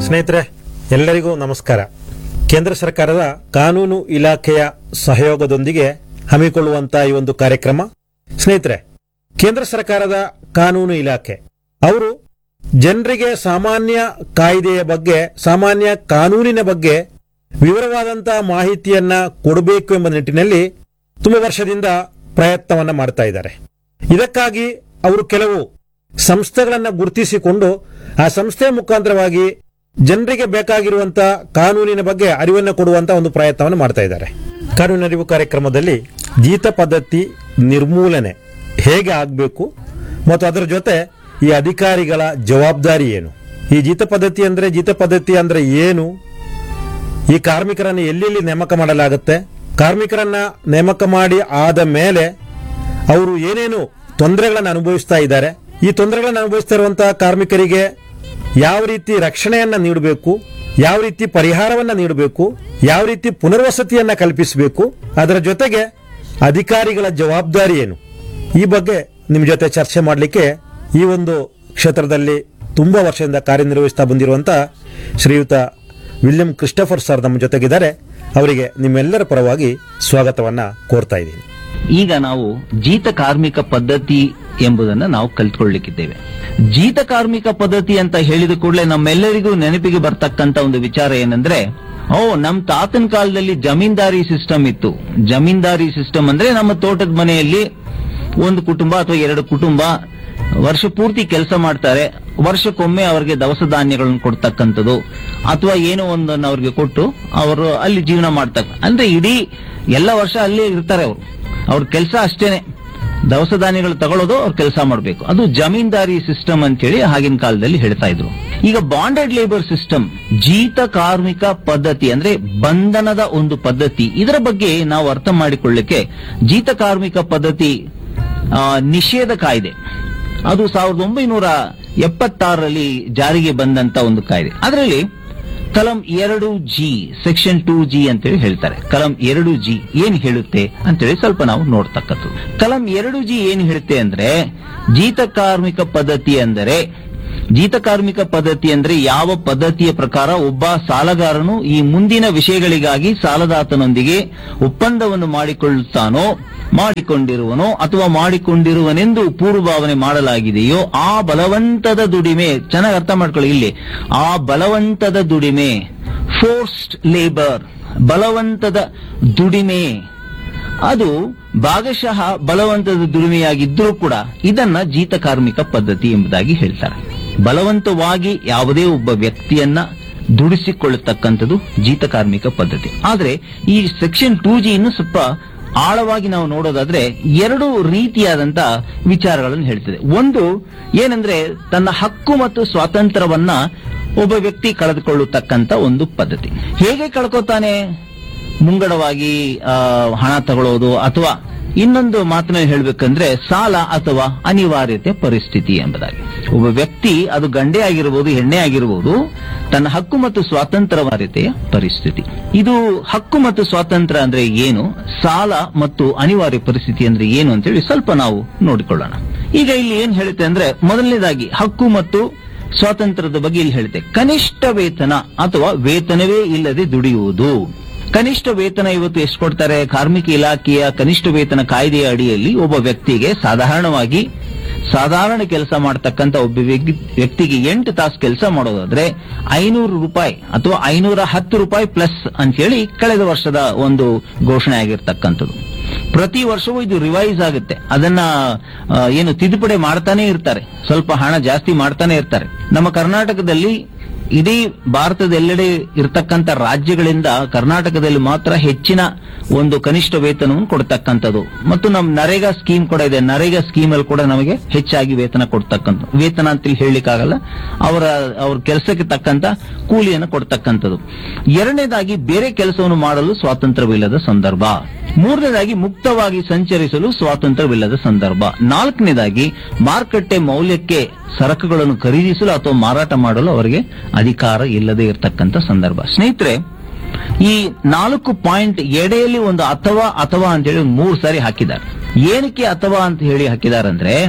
ಸ್ನೇಹಿತರೆ ಎಲ್ಲರಿಗೂ ನಮಸ್ಕಾರ ಕೇಂದ್ರ ಸರ್ಕಾರದ ಕಾನೂನು ಇಲಾಖೆಯ ಸಹಯೋಗದೊಂದಿಗೆ ಹಮ್ಮಿಕೊಳ್ಳುವಂತಹ ಈ ಒಂದು ಕಾರ್ಯಕ್ರಮ ಸ್ನೇಹಿತರೆ ಕೇಂದ್ರ ಸರ್ಕಾರದ ಕಾನೂನು ಇಲಾಖೆ ಅವರು ಜನರಿಗೆ ಸಾಮಾನ್ಯ ಕಾಯ್ದೆಯ ಬಗ್ಗೆ ಸಾಮಾನ್ಯ ಕಾನೂನಿನ ಬಗ್ಗೆ ವಿವರವಾದಂತಹ ಮಾಹಿತಿಯನ್ನ ಕೊಡಬೇಕು ಎಂಬ ನಿಟ್ಟಿನಲ್ಲಿ ತುಂಬಾ ವರ್ಷದಿಂದ ಪ್ರಯತ್ನವನ್ನ ಮಾಡ್ತಾ ಇದ್ದಾರೆ ಇದಕ್ಕಾಗಿ ಅವರು ಕೆಲವು ಸಂಸ್ಥೆಗಳನ್ನ ಗುರುತಿಸಿಕೊಂಡು ಆ ಸಂಸ್ಥೆಯ ಮುಖಾಂತರವಾಗಿ ಜನರಿಗೆ ಬೇಕಾಗಿರುವಂತಹ ಕಾನೂನಿನ ಬಗ್ಗೆ ಅರಿವನ್ನು ಕೊಡುವಂತ ಒಂದು ಪ್ರಯತ್ನವನ್ನು ಮಾಡ್ತಾ ಇದ್ದಾರೆ ಕಾನೂನು ಅರಿವು ಕಾರ್ಯಕ್ರಮದಲ್ಲಿ ಜೀತ ಪದ್ಧತಿ ನಿರ್ಮೂಲನೆ ಹೇಗೆ ಆಗಬೇಕು ಮತ್ತು ಅದರ ಜೊತೆ ಈ ಅಧಿಕಾರಿಗಳ ಜವಾಬ್ದಾರಿ ಏನು ಈ ಜೀತ ಪದ್ಧತಿ ಅಂದ್ರೆ ಜೀತ ಪದ್ಧತಿ ಅಂದ್ರೆ ಏನು ಈ ಕಾರ್ಮಿಕರನ್ನು ಎಲ್ಲೆಲ್ಲಿ ನೇಮಕ ಮಾಡಲಾಗುತ್ತೆ ಕಾರ್ಮಿಕರನ್ನ ನೇಮಕ ಮಾಡಿ ಆದ ಮೇಲೆ ಅವರು ಏನೇನು ತೊಂದರೆಗಳನ್ನು ಅನುಭವಿಸ್ತಾ ಇದ್ದಾರೆ ಈ ತೊಂದರೆಗಳನ್ನು ಅನುಭವಿಸ್ತಾ ಇರುವಂತಹ ಕಾರ್ಮಿಕರಿಗೆ ಯಾವ ರೀತಿ ರಕ್ಷಣೆಯನ್ನ ನೀಡಬೇಕು ಯಾವ ರೀತಿ ಪರಿಹಾರವನ್ನ ನೀಡಬೇಕು ಯಾವ ರೀತಿ ಪುನರ್ವಸತಿಯನ್ನ ಕಲ್ಪಿಸಬೇಕು ಅದರ ಜೊತೆಗೆ ಅಧಿಕಾರಿಗಳ ಜವಾಬ್ದಾರಿ ಏನು ಈ ಬಗ್ಗೆ ನಿಮ್ಮ ಜೊತೆ ಚರ್ಚೆ ಮಾಡಲಿಕ್ಕೆ ಈ ಒಂದು ಕ್ಷೇತ್ರದಲ್ಲಿ ತುಂಬಾ ವರ್ಷದಿಂದ ಕಾರ್ಯನಿರ್ವಹಿಸ್ತಾ ಬಂದಿರುವಂತಹ ಶ್ರೀಯುತ ವಿಲಿಯಂ ಕ್ರಿಸ್ಟಫರ್ ಸರ್ ನಮ್ಮ ಜೊತೆಗಿದ್ದಾರೆ ಅವರಿಗೆ ನಿಮ್ಮೆಲ್ಲರ ಪರವಾಗಿ ಸ್ವಾಗತವನ್ನ ಕೋರ್ತಾ ಇದ್ದೀನಿ ಈಗ ನಾವು ಜೀತ ಕಾರ್ಮಿಕ ಪದ್ಧತಿ ಎಂಬುದನ್ನ ನಾವು ಕಲ್ತ್ಕೊಳ್ಳಿಕ್ಕಿದ್ದೇವೆ ಜೀತ ಕಾರ್ಮಿಕ ಪದ್ಧತಿ ಅಂತ ಹೇಳಿದ ಕೂಡಲೇ ನಮ್ಮೆಲ್ಲರಿಗೂ ನೆನಪಿಗೆ ಬರ್ತಕ್ಕಂತ ಒಂದು ವಿಚಾರ ಏನಂದ್ರೆ ಓ ನಮ್ ತಾತನ ಕಾಲದಲ್ಲಿ ಜಮೀನ್ದಾರಿ ಸಿಸ್ಟಮ್ ಇತ್ತು ಜಮೀನ್ದಾರಿ ಸಿಸ್ಟಮ್ ಅಂದ್ರೆ ನಮ್ಮ ತೋಟದ ಮನೆಯಲ್ಲಿ ಒಂದು ಕುಟುಂಬ ಅಥವಾ ಎರಡು ಕುಟುಂಬ ವರ್ಷ ಪೂರ್ತಿ ಕೆಲಸ ಮಾಡ್ತಾರೆ ವರ್ಷಕ್ಕೊಮ್ಮೆ ಅವರಿಗೆ ದವಸ ಧಾನ್ಯಗಳನ್ನು ಕೊಡ್ತಕ್ಕಂಥದ್ದು ಅಥವಾ ಏನೋ ಒಂದನ್ನು ಅವ್ರಿಗೆ ಕೊಟ್ಟು ಅವರು ಅಲ್ಲಿ ಜೀವನ ಮಾಡ್ತಾರೆ ಅಂದ್ರೆ ಇಡೀ ಎಲ್ಲ ವರ್ಷ ಅಲ್ಲೇ ಇರ್ತಾರೆ ಅವರು ಅವ್ರ ಕೆಲಸ ಅಷ್ಟೇನೆ ದವಸ ಧಾನ್ಯಗಳು ತಗೊಳ್ಳೋದು ಅವ್ರ ಕೆಲಸ ಮಾಡಬೇಕು ಅದು ಜಮೀನ್ದಾರಿ ಸಿಸ್ಟಮ್ ಅಂತೇಳಿ ಆಗಿನ ಕಾಲದಲ್ಲಿ ಹೇಳ್ತಾ ಇದ್ರು ಈಗ ಬಾಂಡೆಡ್ ಲೇಬರ್ ಸಿಸ್ಟಮ್ ಜೀತ ಕಾರ್ಮಿಕ ಪದ್ಧತಿ ಅಂದ್ರೆ ಬಂಧನದ ಒಂದು ಪದ್ಧತಿ ಇದರ ಬಗ್ಗೆ ನಾವು ಅರ್ಥ ಮಾಡಿಕೊಳ್ಳಿಕ್ಕೆ ಜೀತ ಕಾರ್ಮಿಕ ಪದ್ಧತಿ ಆ, ನಿಷೇಧ ಕಾಯ್ದೆ ಅದು ಸಾವಿರದ ಒಂಬೈನೂರ ಎಪ್ಪತ್ತಾರರಲ್ಲಿ ಜಾರಿಗೆ ಬಂದಂತ ಒಂದು ಕಾಯ್ದೆ ಅದರಲ್ಲಿ ಕಲಂ ಎರಡು ಜಿ ಸೆಕ್ಷನ್ ಟೂ ಜಿ ಅಂತೇಳಿ ಹೇಳ್ತಾರೆ ಕಲಂ ಎರಡು ಜಿ ಏನ್ ಹೇಳುತ್ತೆ ಅಂತೇಳಿ ಸ್ವಲ್ಪ ನಾವು ನೋಡ್ತಕ್ಕದ್ದು ಕಲಂ ಎರಡು ಜಿ ಏನ್ ಹೇಳುತ್ತೆ ಅಂದ್ರೆ ಜೀತ ಕಾರ್ಮಿಕ ಪದ್ಧತಿ ಅಂದರೆ ಜೀತ ಕಾರ್ಮಿಕ ಪದ್ಧತಿ ಅಂದ್ರೆ ಯಾವ ಪದ್ಧತಿಯ ಪ್ರಕಾರ ಒಬ್ಬ ಸಾಲಗಾರನು ಈ ಮುಂದಿನ ವಿಷಯಗಳಿಗಾಗಿ ಸಾಲದಾತನೊಂದಿಗೆ ಒಪ್ಪಂದವನ್ನು ಮಾಡಿಕೊಳ್ಳುತ್ತಾನೋ ಮಾಡಿಕೊಂಡಿರುವನೋ ಅಥವಾ ಮಾಡಿಕೊಂಡಿರುವನೆಂದು ಪೂರ್ವಭಾವನೆ ಮಾಡಲಾಗಿದೆಯೋ ಆ ಬಲವಂತದ ದುಡಿಮೆ ಚೆನ್ನಾಗಿ ಅರ್ಥ ಮಾಡ್ಕೊಳ್ಳಿ ಇಲ್ಲಿ ಆ ಬಲವಂತದ ದುಡಿಮೆ ಫೋರ್ಸ್ಡ್ ಲೇಬರ್ ಬಲವಂತದ ದುಡಿಮೆ ಅದು ಭಾಗಶಃ ಬಲವಂತದ ದುಡಿಮೆಯಾಗಿದ್ರೂ ಕೂಡ ಇದನ್ನ ಜೀತ ಕಾರ್ಮಿಕ ಪದ್ಧತಿ ಎಂಬುದಾಗಿ ಹೇಳ್ತಾರೆ ಬಲವಂತವಾಗಿ ಯಾವುದೇ ಒಬ್ಬ ವ್ಯಕ್ತಿಯನ್ನ ದುಡಿಸಿಕೊಳ್ಳತಕ್ಕಂಥದ್ದು ಜೀತ ಕಾರ್ಮಿಕ ಪದ್ಧತಿ ಆದ್ರೆ ಈ ಸೆಕ್ಷನ್ ಟೂ ಜಿ ಇನ್ನು ಸ್ವಲ್ಪ ಆಳವಾಗಿ ನಾವು ನೋಡೋದಾದ್ರೆ ಎರಡು ರೀತಿಯಾದಂತ ವಿಚಾರಗಳನ್ನು ಹೇಳ್ತದೆ ಒಂದು ಏನಂದ್ರೆ ತನ್ನ ಹಕ್ಕು ಮತ್ತು ಸ್ವಾತಂತ್ರ್ಯವನ್ನ ಒಬ್ಬ ವ್ಯಕ್ತಿ ಕಳೆದುಕೊಳ್ಳತಕ್ಕಂತ ಒಂದು ಪದ್ಧತಿ ಹೇಗೆ ಕಳ್ಕೊತಾನೆ ಮುಂಗಡವಾಗಿ ಆ, ಹಣ ತಗೊಳ್ಳೋದು ಅಥವಾ ಇನ್ನೊಂದು ಮಾತಿನಲ್ಲಿ ಹೇಳ್ಬೇಕಂದ್ರೆ ಸಾಲ ಅಥವಾ ಅನಿವಾರ್ಯತೆ ಪರಿಸ್ಥಿತಿ ಎಂಬುದಾಗಿ ಒಬ್ಬ ವ್ಯಕ್ತಿ ಅದು ಗಂಡೆ ಆಗಿರಬಹುದು ಹೆಣ್ಣೆ ಆಗಿರಬಹುದು ತನ್ನ ಹಕ್ಕು ಮತ್ತು ಸ್ವಾತಂತ್ರ್ಯವಾರ್ಯತೆಯ ಪರಿಸ್ಥಿತಿ ಇದು ಹಕ್ಕು ಮತ್ತು ಸ್ವಾತಂತ್ರ್ಯ ಅಂದ್ರೆ ಏನು ಸಾಲ ಮತ್ತು ಅನಿವಾರ್ಯ ಪರಿಸ್ಥಿತಿ ಅಂದ್ರೆ ಏನು ಅಂತೇಳಿ ಸ್ವಲ್ಪ ನಾವು ನೋಡಿಕೊಳ್ಳೋಣ ಈಗ ಇಲ್ಲಿ ಏನ್ ಹೇಳುತ್ತೆ ಅಂದ್ರೆ ಮೊದಲನೇದಾಗಿ ಹಕ್ಕು ಮತ್ತು ಸ್ವಾತಂತ್ರ್ಯದ ಬಗ್ಗೆ ಇಲ್ಲಿ ಹೇಳುತ್ತೆ ಕನಿಷ್ಠ ವೇತನ ಅಥವಾ ವೇತನವೇ ಇಲ್ಲದೆ ದುಡಿಯುವುದು ಕನಿಷ್ಠ ವೇತನ ಇವತ್ತು ಎಷ್ಟು ಕೊಡ್ತಾರೆ ಕಾರ್ಮಿಕ ಇಲಾಖೆಯ ಕನಿಷ್ಠ ವೇತನ ಕಾಯ್ದೆಯ ಅಡಿಯಲ್ಲಿ ಒಬ್ಬ ವ್ಯಕ್ತಿಗೆ ಸಾಧಾರಣವಾಗಿ ಸಾಧಾರಣ ಕೆಲಸ ಮಾಡತಕ್ಕಂತ ಒಬ್ಬ ವ್ಯಕ್ತಿ- ವ್ಯಕ್ತಿಗೆ ಎಂಟು ತಾಸು ಕೆಲಸ ಮಾಡೋದಾದ್ರೆ ಐನೂರು ರೂಪಾಯಿ ಅಥವಾ ಐನೂರ ಹತ್ತು ರೂಪಾಯಿ ಪ್ಲಸ್ ಅಂತ ಹೇಳಿ ಕಳೆದ ವರ್ಷದ ಒಂದು ಘೋಷಣೆ ಆಗಿರ್ತಕ್ಕಂಥದ್ದು ಪ್ರತಿ ವರ್ಷವೂ ಇದು ರಿವೈಸ್ ಆಗುತ್ತೆ ಅದನ್ನ ಆ, ಏನು ತಿದ್ದುಪಡಿ ಮಾಡ್ತಾನೆ ಇರ್ತಾರೆ ಸ್ವಲ್ಪ ಹಣ ಜಾಸ್ತಿ ಮಾಡ್ತಾನೆ ಇರ್ತಾರೆ ನಮ್ಮ ಕರ್ನಾಟಕದಲ್ಲಿ ಇಡೀ ಭಾರತದೆಲ್ಲೆಡೆ ಇರತಕ್ಕಂತ ರಾಜ್ಯಗಳಿಂದ ಕರ್ನಾಟಕದಲ್ಲಿ ಮಾತ್ರ ಹೆಚ್ಚಿನ ಒಂದು ಕನಿಷ್ಠ ವೇತನವನ್ನು ಕೊಡ್ತಕ್ಕಂಥದ್ದು ಮತ್ತು ನಮ್ಮ ನರೇಗಾ ಸ್ಕೀಮ್ ಕೂಡ ಇದೆ ನರೇಗಾ ಸ್ಕೀಮ್ ಅಲ್ಲಿ ಕೂಡ ನಮಗೆ ಹೆಚ್ಚಾಗಿ ವೇತನ ಕೊಡ್ತಕ್ಕಂಥ ವೇತನ ಅಂತ ಹೇಳಲಿಕ್ಕಾಗಲ್ಲ ಅವರ ಅವ್ರ ಕೆಲಸಕ್ಕೆ ತಕ್ಕಂತ ಕೂಲಿಯನ್ನು ಕೊಡ್ತಕ್ಕಂಥದ್ದು ಎರಡನೇದಾಗಿ ಬೇರೆ ಕೆಲಸವನ್ನು ಮಾಡಲು ಸ್ವಾತಂತ್ರ್ಯವಿಲ್ಲದ ಸಂದರ್ಭ ಮೂರನೇದಾಗಿ ಮುಕ್ತವಾಗಿ ಸಂಚರಿಸಲು ಸ್ವಾತಂತ್ರ್ಯವಿಲ್ಲದ ಸಂದರ್ಭ ನಾಲ್ಕನೇದಾಗಿ ಮಾರುಕಟ್ಟೆ ಮೌಲ್ಯಕ್ಕೆ ಸರಕುಗಳನ್ನು ಖರೀದಿಸಲು ಅಥವಾ ಮಾರಾಟ ಮಾಡಲು ಅವರಿಗೆ ಅಧಿಕಾರ ಇಲ್ಲದೆ ಇರತಕ್ಕಂತ ಸಂದರ್ಭ ಸ್ನೇಹಿತರೆ ಈ ನಾಲ್ಕು ಪಾಯಿಂಟ್ ಎಡೆಯಲ್ಲಿ ಒಂದು ಅಥವಾ ಅಥವಾ ಅಂತ ಹೇಳಿ ಮೂರು ಸಾರಿ ಹಾಕಿದ್ದಾರೆ ಏನಕ್ಕೆ ಅಥವಾ ಅಂತ ಹೇಳಿ ಹಾಕಿದಾರಂದ್ರೆ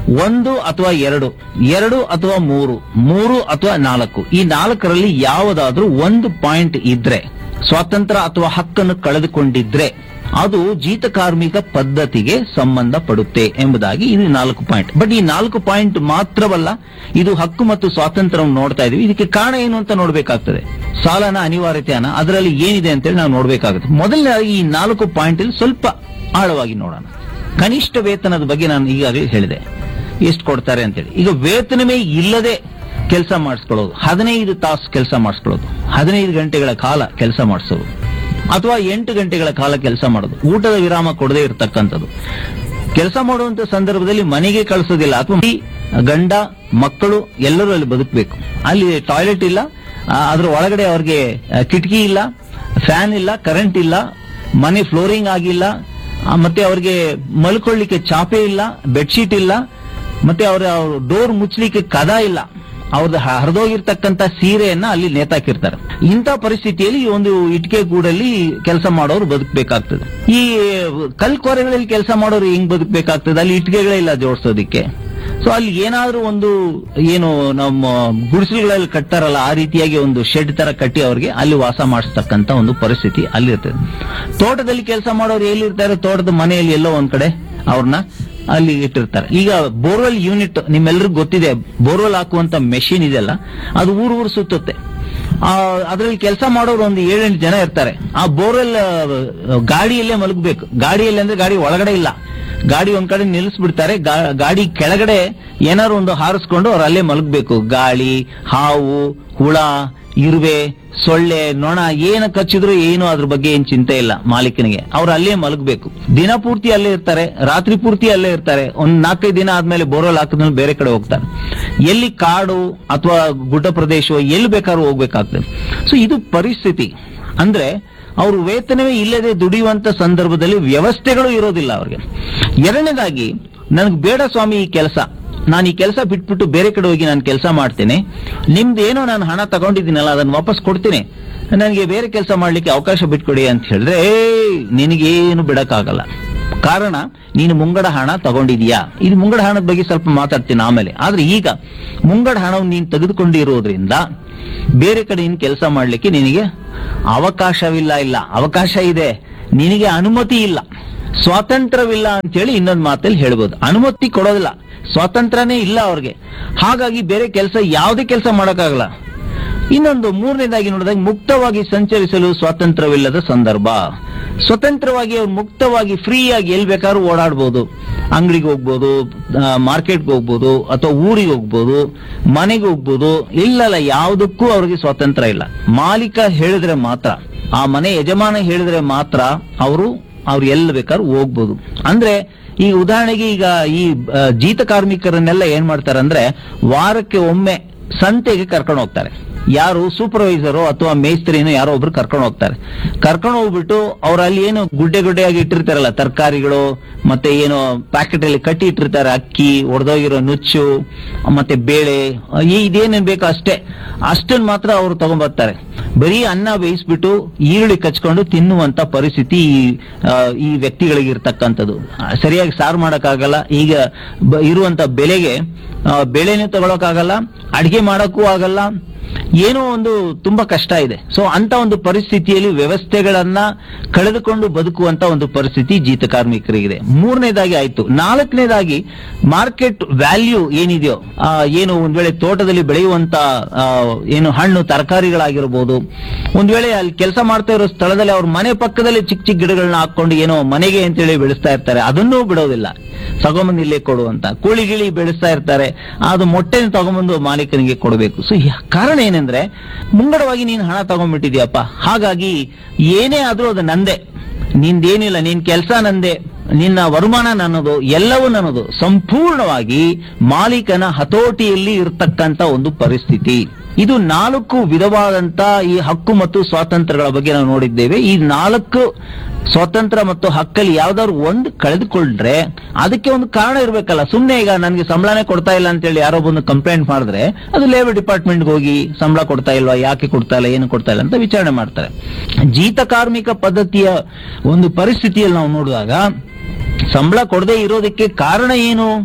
ಒಂದು ಅಥವಾ ಎರಡು ಎರಡು ಅಥವಾ ಮೂರು ಮೂರು ಅಥವಾ ನಾಲ್ಕು ಈ ನಾಲ್ಕರಲ್ಲಿ ಯಾವುದಾದ್ರೂ ಒಂದು ಪಾಯಿಂಟ್ ಇದ್ರೆ ಸ್ವಾತಂತ್ರ್ಯ ಅಥವಾ ಹಕ್ಕನ್ನು ಕಳೆದುಕೊಂಡಿದ್ರೆ ಅದು ಜೀತ ಕಾರ್ಮಿಕ ಪದ್ಧತಿಗೆ ಸಂಬಂಧಪಡುತ್ತೆ ಎಂಬುದಾಗಿ ಇದು ನಾಲ್ಕು ಪಾಯಿಂಟ್ ಬಟ್ ಈ ನಾಲ್ಕು ಪಾಯಿಂಟ್ ಮಾತ್ರವಲ್ಲ ಇದು ಹಕ್ಕು ಮತ್ತು ಸ್ವಾತಂತ್ರ್ಯವನ್ನು ನೋಡ್ತಾ ಇದೀವಿ ಇದಕ್ಕೆ ಕಾರಣ ಏನು ಅಂತ ನೋಡ್ಬೇಕಾಗ್ತದೆ ಸಾಲನ ಅನಿವಾರ್ಯತೆಯನ್ನ ಅದರಲ್ಲಿ ಏನಿದೆ ಅಂತೇಳಿ ನಾವು ನೋಡ್ಬೇಕಾಗುತ್ತೆ ಮೊದಲನೇದಾಗಿ ಈ ನಾಲ್ಕು ಪಾಯಿಂಟ್ ಅಲ್ಲಿ ಸ್ವಲ್ಪ ಆಳವಾಗಿ ನೋಡೋಣ ಕನಿಷ್ಠ ವೇತನದ ಬಗ್ಗೆ ನಾನು ಈಗಾಗಲೇ ಹೇಳಿದೆ ಎಷ್ಟು ಕೊಡ್ತಾರೆ ಅಂತೇಳಿ ಈಗ ವೇತನವೇ ಇಲ್ಲದೆ ಕೆಲಸ ಮಾಡಿಸ್ಕೊಳ್ಳೋದು ಹದಿನೈದು ತಾಸು ಕೆಲಸ ಮಾಡಿಸ್ಕೊಳ್ಳೋದು ಹದಿನೈದು ಗಂಟೆಗಳ ಕಾಲ ಕೆಲಸ ಮಾಡಿಸೋದು ಅಥವಾ ಎಂಟು ಗಂಟೆಗಳ ಕಾಲ ಕೆಲಸ ಮಾಡೋದು ಊಟದ ವಿರಾಮ ಕೊಡದೇ ಇರತಕ್ಕಂಥದ್ದು ಕೆಲಸ ಮಾಡುವಂತ ಸಂದರ್ಭದಲ್ಲಿ ಮನೆಗೆ ಕಳಿಸೋದಿಲ್ಲ ಅಥವಾ ಈ ಗಂಡ ಮಕ್ಕಳು ಎಲ್ಲರೂ ಅಲ್ಲಿ ಬದುಕಬೇಕು ಅಲ್ಲಿ ಟಾಯ್ಲೆಟ್ ಇಲ್ಲ ಆ, ಅದ್ರ ಒಳಗಡೆ ಅವ್ರಿಗೆ ಆ, ಕಿಟಕಿ ಇಲ್ಲ ಫ್ಯಾನ್ ಇಲ್ಲ ಕರೆಂಟ್ ಇಲ್ಲ ಮನೆ ಫ್ಲೋರಿಂಗ್ ಆಗಿಲ್ಲ ಆ, ಮತ್ತೆ ಅವ್ರಿಗೆ ಮಲ್ಕೊಳ್ಳಿಕ್ಕೆ ಚಾಪೆ ಇಲ್ಲ ಬೆಡ್ಶೀಟ್ ಇಲ್ಲ ಮತ್ತೆ ಅವರ ಡೋರ್ ಮುಚ್ಚಲಿಕ್ಕೆ ಕದ ಇಲ್ಲ ಅವ್ರದ್ದು ಹರಿದೋಗಿರ್ತಕ್ಕಂತ ಸೀರೆಯನ್ನ ಅಲ್ಲಿ ನೇತಾಕಿರ್ತಾರೆ ಇಂಥ ಪರಿಸ್ಥಿತಿಯಲ್ಲಿ ಈ ಒಂದು ಇಟ್ಟಿಗೆ ಗೂಡಲ್ಲಿ ಕೆಲಸ ಮಾಡೋರು ಬದುಕಬೇಕಾಗ್ತದೆ ಈ ಕಲ್ಕೊರೆಗಳಲ್ಲಿ ಕೆಲಸ ಮಾಡೋರು ಹೆಂಗ್ ಬದುಕಬೇಕಾಗ್ತದೆ ಅಲ್ಲಿ ಇಟ್ಟಿಗೆಗಳೇ ಇಲ್ಲ ಜೋಡಿಸೋದಿಕ್ಕೆ ಸೊ ಅಲ್ಲಿ ಏನಾದ್ರೂ ಒಂದು ಏನು ನಮ್ಮ ಗುಡಿಸಲುಗಳಲ್ಲಿ ಕಟ್ತಾರಲ್ಲ ಆ ರೀತಿಯಾಗಿ ಒಂದು ಶೆಡ್ ತರ ಕಟ್ಟಿ ಅವ್ರಿಗೆ ಅಲ್ಲಿ ವಾಸ ಮಾಡಿಸ್ತಕ್ಕಂತ ಒಂದು ಪರಿಸ್ಥಿತಿ ಅಲ್ಲಿರ್ತದೆ ತೋಟದಲ್ಲಿ ಕೆಲಸ ಮಾಡೋರು ಎಲ್ಲಿರ್ತಾರೆ ತೋಟದ ಮನೆಯಲ್ಲಿ ಎಲ್ಲೋ ಒಂದ್ ಕಡೆ ಅವ್ರನ್ನ ಅಲ್ಲಿ ಇಟ್ಟಿರ್ತಾರೆ ಈಗ ಬೋರ್ವೆಲ್ ಯೂನಿಟ್ ನಿಮ್ಮೆಲ್ಲರಿಗೂ ಗೊತ್ತಿದೆ ಬೋರ್ವೆಲ್ ಹಾಕುವಂತ ಮೆಷಿನ್ ಇದೆಯಲ್ಲ ಅದು ಊರು ಊರು ಸುತ್ತುತ್ತೆ ಆ, ಅದ್ರಲ್ಲಿ ಕೆಲಸ ಮಾಡೋರು ಒಂದು ಏಳೆಂಟು ಜನ ಇರ್ತಾರೆ ಆ ಬೋರ್ವೆಲ್ ಆ, ಗಾಡಿಯಲ್ಲೇ ಮಲಗಬೇಕು ಗಾಡಿಯಲ್ಲಿ ಅಂದ್ರೆ ಗಾಡಿ ಒಳಗಡೆ ಇಲ್ಲ ಗಾಡಿ ಒಂದ್ ಕಡೆ ನಿಲ್ಲಿಸ್ಬಿಡ್ತಾರೆ ಗಾ- ಗಾಡಿ ಕೆಳಗಡೆ ಏನಾದ್ರು ಒಂದು ಹಾರಿಸ್ಕೊಂಡು ಅವ್ರು ಅಲ್ಲೇ ಮಲಗಬೇಕು ಗಾಳಿ ಹಾವು ಹುಳ ಇರುವೆ ಸೊಳ್ಳೆ ನೊಣ ಏನು ಕಚ್ಚಿದ್ರು ಏನು ಅದ್ರ ಬಗ್ಗೆ ಏನ್ ಚಿಂತೆ ಇಲ್ಲ ಮಾಲೀಕನಿಗೆ ಅವ್ರು ಅಲ್ಲೇ ಮಲಗಬೇಕು ದಿನ ಪೂರ್ತಿ ಅಲ್ಲೇ ಇರ್ತಾರೆ ರಾತ್ರಿ ಪೂರ್ತಿ ಅಲ್ಲೇ ಇರ್ತಾರೆ ಒಂದ್ ನಾಲ್ಕೈದು ದಿನ ಆದ್ಮೇಲೆ ಬೋರ್ವೆಲ್ ಹಾಕಿದ್ಮೇಲೆ ಬೇರೆ ಕಡೆ ಹೋಗ್ತಾರೆ ಎಲ್ಲಿ ಕಾಡು ಅಥವಾ ಗುಡ್ಡ ಪ್ರದೇಶ ಎಲ್ಲಿ ಬೇಕಾದ್ರೂ ಹೋಗ್ಬೇಕಾಗ್ತದೆ ಸೊ ಇದು ಪರಿಸ್ಥಿತಿ ಅಂದ್ರೆ ಅವರು ವೇತನವೇ ಇಲ್ಲದೆ ದುಡಿಯುವಂತ ಸಂದರ್ಭದಲ್ಲಿ ವ್ಯವಸ್ಥೆಗಳು ಇರೋದಿಲ್ಲ ಅವ್ರಿಗೆ ಎರಡನೇದಾಗಿ ನನಗೆ ಬೇಡ ಸ್ವಾಮಿ ಈ ಕೆಲಸ ನಾನು ಈ ಕೆಲಸ ಬಿಟ್ಬಿಟ್ಟು ಬೇರೆ ಕಡೆ ಹೋಗಿ ನಾನು ಕೆಲಸ ಮಾಡ್ತೇನೆ ನಿಮ್ದೇನೋ ನಾನು ಹಣ ತಗೊಂಡಿದ್ದೀನಲ್ಲ ಅದನ್ನ ವಾಪಸ್ ಕೊಡ್ತೀನಿ ನನಗೆ ಬೇರೆ ಕೆಲಸ ಮಾಡ್ಲಿಕ್ಕೆ ಅವಕಾಶ ಬಿಟ್ಕೊಡಿ ಅಂತ ಹೇಳಿದ್ರೆ ಏ ನಿನಗೇನು ಬಿಡಕ್ಕಾಗಲ್ಲ ಕಾರಣ ನೀನು ಮುಂಗಡ ಹಣ ತಗೊಂಡಿದ್ಯಾ ಇದು ಮುಂಗಡ ಹಣದ ಬಗ್ಗೆ ಸ್ವಲ್ಪ ಮಾತಾಡ್ತೀನಿ ಆಮೇಲೆ ಆದ್ರೆ ಈಗ ಮುಂಗಡ ಹಣವನ್ನು ನೀನು ತೆಗೆದುಕೊಂಡಿರೋದ್ರಿಂದ ಬೇರೆ ಕಡೆ ನೀನು ಕೆಲಸ ಮಾಡ್ಲಿಕ್ಕೆ ನಿನಗೆ ಅವಕಾಶವಿಲ್ಲ ಇಲ್ಲ ಅವಕಾಶ ಇದೆ ನಿನಗೆ ಅನುಮತಿ ಇಲ್ಲ ಸ್ವಾತಂತ್ರ್ಯವಿಲ್ಲ ಅಂತೇಳಿ ಇನ್ನೊಂದು ಮಾತಲ್ಲಿ ಹೇಳ್ಬೋದು ಅನುಮತಿ ಕೊಡೋದಿಲ್ಲ ಸ್ವಾತಂತ್ರ್ಯನೇ ಇಲ್ಲ ಅವ್ರಿಗೆ ಹಾಗಾಗಿ ಬೇರೆ ಕೆಲಸ ಯಾವುದೇ ಕೆಲಸ ಮಾಡೋಕ್ಕಾಗಲ್ಲ ಇನ್ನೊಂದು ಮೂರನೇದಾಗಿ ನೋಡಿದಾಗ ಮುಕ್ತವಾಗಿ ಸಂಚರಿಸಲು ಸ್ವಾತಂತ್ರ್ಯವಿಲ್ಲದ ಸಂದರ್ಭ ಸ್ವತಂತ್ರವಾಗಿ ಅವ್ರು ಮುಕ್ತವಾಗಿ ಫ್ರೀ ಆಗಿ ಎಲ್ಲಿ ಬೇಕಾದ್ರೂ ಓಡಾಡ್ಬೋದು ಅಂಗಡಿಗೆ ಹೋಗ್ಬೋದು ಮಾರ್ಕೆಟ್ಗೆ ಹೋಗ್ಬೋದು ಅಥವಾ ಊರಿಗೆ ಹೋಗ್ಬೋದು ಮನೆಗೆ ಹೋಗ್ಬೋದು ಇಲ್ಲಲ್ಲ ಯಾವುದಕ್ಕೂ ಅವ್ರಿಗೆ ಸ್ವಾತಂತ್ರ್ಯ ಇಲ್ಲ ಮಾಲೀಕ ಹೇಳಿದ್ರೆ ಮಾತ್ರ ಆ ಮನೆ ಯಜಮಾನ ಹೇಳಿದ್ರೆ ಮಾತ್ರ ಅವರು ಅವ್ರು ಎಲ್ಲಿ ಬೇಕಾದ್ರೂ ಹೋಗ್ಬೋದು ಅಂದ್ರೆ ಈ ಉದಾಹರಣೆಗೆ ಈಗ ಈ ಆ, ಜೀತ ಕಾರ್ಮಿಕರನ್ನೆಲ್ಲ ಏನ್ ಮಾಡ್ತಾರೆ ಅಂದ್ರೆ ವಾರಕ್ಕೆ ಒಮ್ಮೆ ಸಂತೆಗೆ ಕರ್ಕೊಂಡು ಹೋಗ್ತಾರೆ ಯಾರು ಸೂಪರ್ವೈಸರು ಅಥವಾ ಮೇಸ್ತ್ರಿನೋ ಯಾರೋ ಒಬ್ರು ಕರ್ಕೊಂಡು ಹೋಗ್ತಾರೆ ಕರ್ಕೊಂಡು ಹೋಗ್ಬಿಟ್ಟು ಅವ್ರು ಅಲ್ಲಿ ಏನು ಗುಡ್ಡೆ ಗುಡ್ಡೆಯಾಗಿ ಇಟ್ಟಿರ್ತಾರಲ್ಲ ತರಕಾರಿಗಳು ಮತ್ತೆ ಏನು ಪ್ಯಾಕೆಟ್ ಅಲ್ಲಿ ಕಟ್ಟಿ ಇಟ್ಟಿರ್ತಾರೆ ಅಕ್ಕಿ ಒಡೆದೋಗಿರೋ ನುಚ್ಚು ಮತ್ತೆ ಬೇಳೆ ಈ ಇದೇನೇನ್ ಬೇಕೋ ಅಷ್ಟೇ ಅಷ್ಟನ್ನ ಮಾತ್ರ ಅವರು ತಗೊಂಡ್ಬರ್ತಾರೆ ಬರೀ ಅನ್ನ ಬೇಯಿಸ್ಬಿಟ್ಟು ಈರುಳ್ಳಿ ಕಚ್ಕೊಂಡು ತಿನ್ನುವಂತ ಪರಿಸ್ಥಿತಿ ಈ ಆ, ಈ ವ್ಯಕ್ತಿಗಳಿಗೆ ಇರ್ತಕ್ಕಂಥದ್ದು ಆ, ಸರಿಯಾಗಿ ಸಾರು ಮಾಡಕ್ಕಾಗಲ್ಲ ಈಗ ಬ- ಇರುವಂತ ಬೆಲೆಗೆ ಆ, ಬೆಳೆನೂ ತಗೊಳಕ್ಕಾಗಲ್ಲ ಅಡಿಗೆ ಮಾಡಕ್ಕೂ ಆಗಲ್ಲ ಏನೋ ಒಂದು ತುಂಬಾ ಕಷ್ಟ ಇದೆ ಸೊ ಅಂತ ಒಂದು ಪರಿಸ್ಥಿತಿಯಲ್ಲಿ ವ್ಯವಸ್ಥೆಗಳನ್ನ ಕಳೆದುಕೊಂಡು ಬದುಕುವಂತ ಒಂದು ಪರಿಸ್ಥಿತಿ ಜೀತ ಕಾರ್ಮಿಕರಿಗಿದೆ ಮೂರನೇದಾಗಿ ಆಯ್ತು ನಾಲ್ಕನೇದಾಗಿ ಮಾರ್ಕೆಟ್ ವ್ಯಾಲ್ಯೂ ಏನಿದೆಯೋ ಆ, ಏನು ಒಂದ್ ವೇಳೆ ತೋಟದಲ್ಲಿ ಬೆಳೆಯುವಂತ ಆ, ಏನು ಹಣ್ಣು ತರಕಾರಿಗಳಾಗಿರ್ಬೋದು ಒಂದ್ ವೇಳೆ ಅಲ್ಲಿ ಕೆಲಸ ಮಾಡ್ತಾ ಇರೋ ಸ್ಥಳದಲ್ಲಿ ಅವ್ರ ಮನೆ ಪಕ್ಕದಲ್ಲಿ ಚಿಕ್ಕ ಚಿಕ್ಕ ಗಿಡಗಳನ್ನ ಹಾಕೊಂಡು ಏನೋ ಮನೆಗೆ ಅಂತೇಳಿ ಬೆಳೆಸ್ತಾ ಇರ್ತಾರೆ ಅದನ್ನೂ ಬಿಡೋದಿಲ್ಲ ತಗೊಂಬಂದು ಇಲ್ಲೇ ಕೊಡುವಂತ ಕೋಳಿ ಗಿಳಿ ಬೆಳೆಸ್ತಾ ಇರ್ತಾರೆ ಅದು ಮೊಟ್ಟೆನ ತಗೊಂಬಂದು ಮಾಲೀಕನಿಗೆ ಕೊಡಬೇಕು ಸೊ ಕಾರಣ ಏನಂದ್ರೆ ಮುಂಗಡವಾಗಿ ನೀನು ಹಣ ತಗೊಂಡ್ಬಿಟ್ಟಿದ್ಯಪ್ಪ ಹಾಗಾಗಿ ಏನೇ ಆದ್ರೂ ಅದು ನಂದೆ ನಿಂದೇನಿಲ್ಲ ನಿನ್ ಕೆಲಸ ನಂದೆ ನಿನ್ನ ವರುಮಾನ ನನ್ನದು ಎಲ್ಲವೂ ನನ್ನದು ಸಂಪೂರ್ಣವಾಗಿ ಮಾಲೀಕನ ಹತೋಟಿಯಲ್ಲಿ ಇರತಕ್ಕಂತ ಒಂದು ಪರಿಸ್ಥಿತಿ ಇದು ನಾಲ್ಕು ವಿಧವಾದಂತ ಈ ಹಕ್ಕು ಮತ್ತು ಸ್ವಾತಂತ್ರ್ಯಗಳ ಬಗ್ಗೆ ನಾವು ನೋಡಿದ್ದೇವೆ ಈ ನಾಲ್ಕು ಸ್ವಾತಂತ್ರ್ಯ ಮತ್ತು ಹಕ್ಕಲ್ಲಿ ಯಾವ್ದಾದ್ರು ಒಂದು ಕಳೆದುಕೊಂಡ್ರೆ ಅದಕ್ಕೆ ಒಂದು ಕಾರಣ ಇರ್ಬೇಕಲ್ಲ ಸುಮ್ನೆ ಈಗ ನನಗೆ ಸಂಬಳನೇ ಕೊಡ್ತಾ ಇಲ್ಲ ಅಂತೇಳಿ ಯಾರೋ ಬಂದು ಕಂಪ್ಲೇಂಟ್ ಮಾಡಿದ್ರೆ ಅದು ಲೇಬರ್ ಡಿಪಾರ್ಟ್ಮೆಂಟ್ಗೆ ಹೋಗಿ ಸಂಬಳ ಕೊಡ್ತಾ ಇಲ್ವಾ ಯಾಕೆ ಕೊಡ್ತಾ ಇಲ್ಲ ಏನು ಕೊಡ್ತಾ ಇಲ್ಲ ಅಂತ ವಿಚಾರಣೆ ಮಾಡ್ತಾರೆ ಜೀತ ಕಾರ್ಮಿಕ ಪದ್ಧತಿಯ ಒಂದು ಪರಿಸ್ಥಿತಿಯಲ್ಲಿ ನಾವು ನೋಡಿದಾಗ ಸಂಬಳ ಕೊಡದೇ ಇರೋದಕ್ಕೆ ಕಾರಣ ಏನು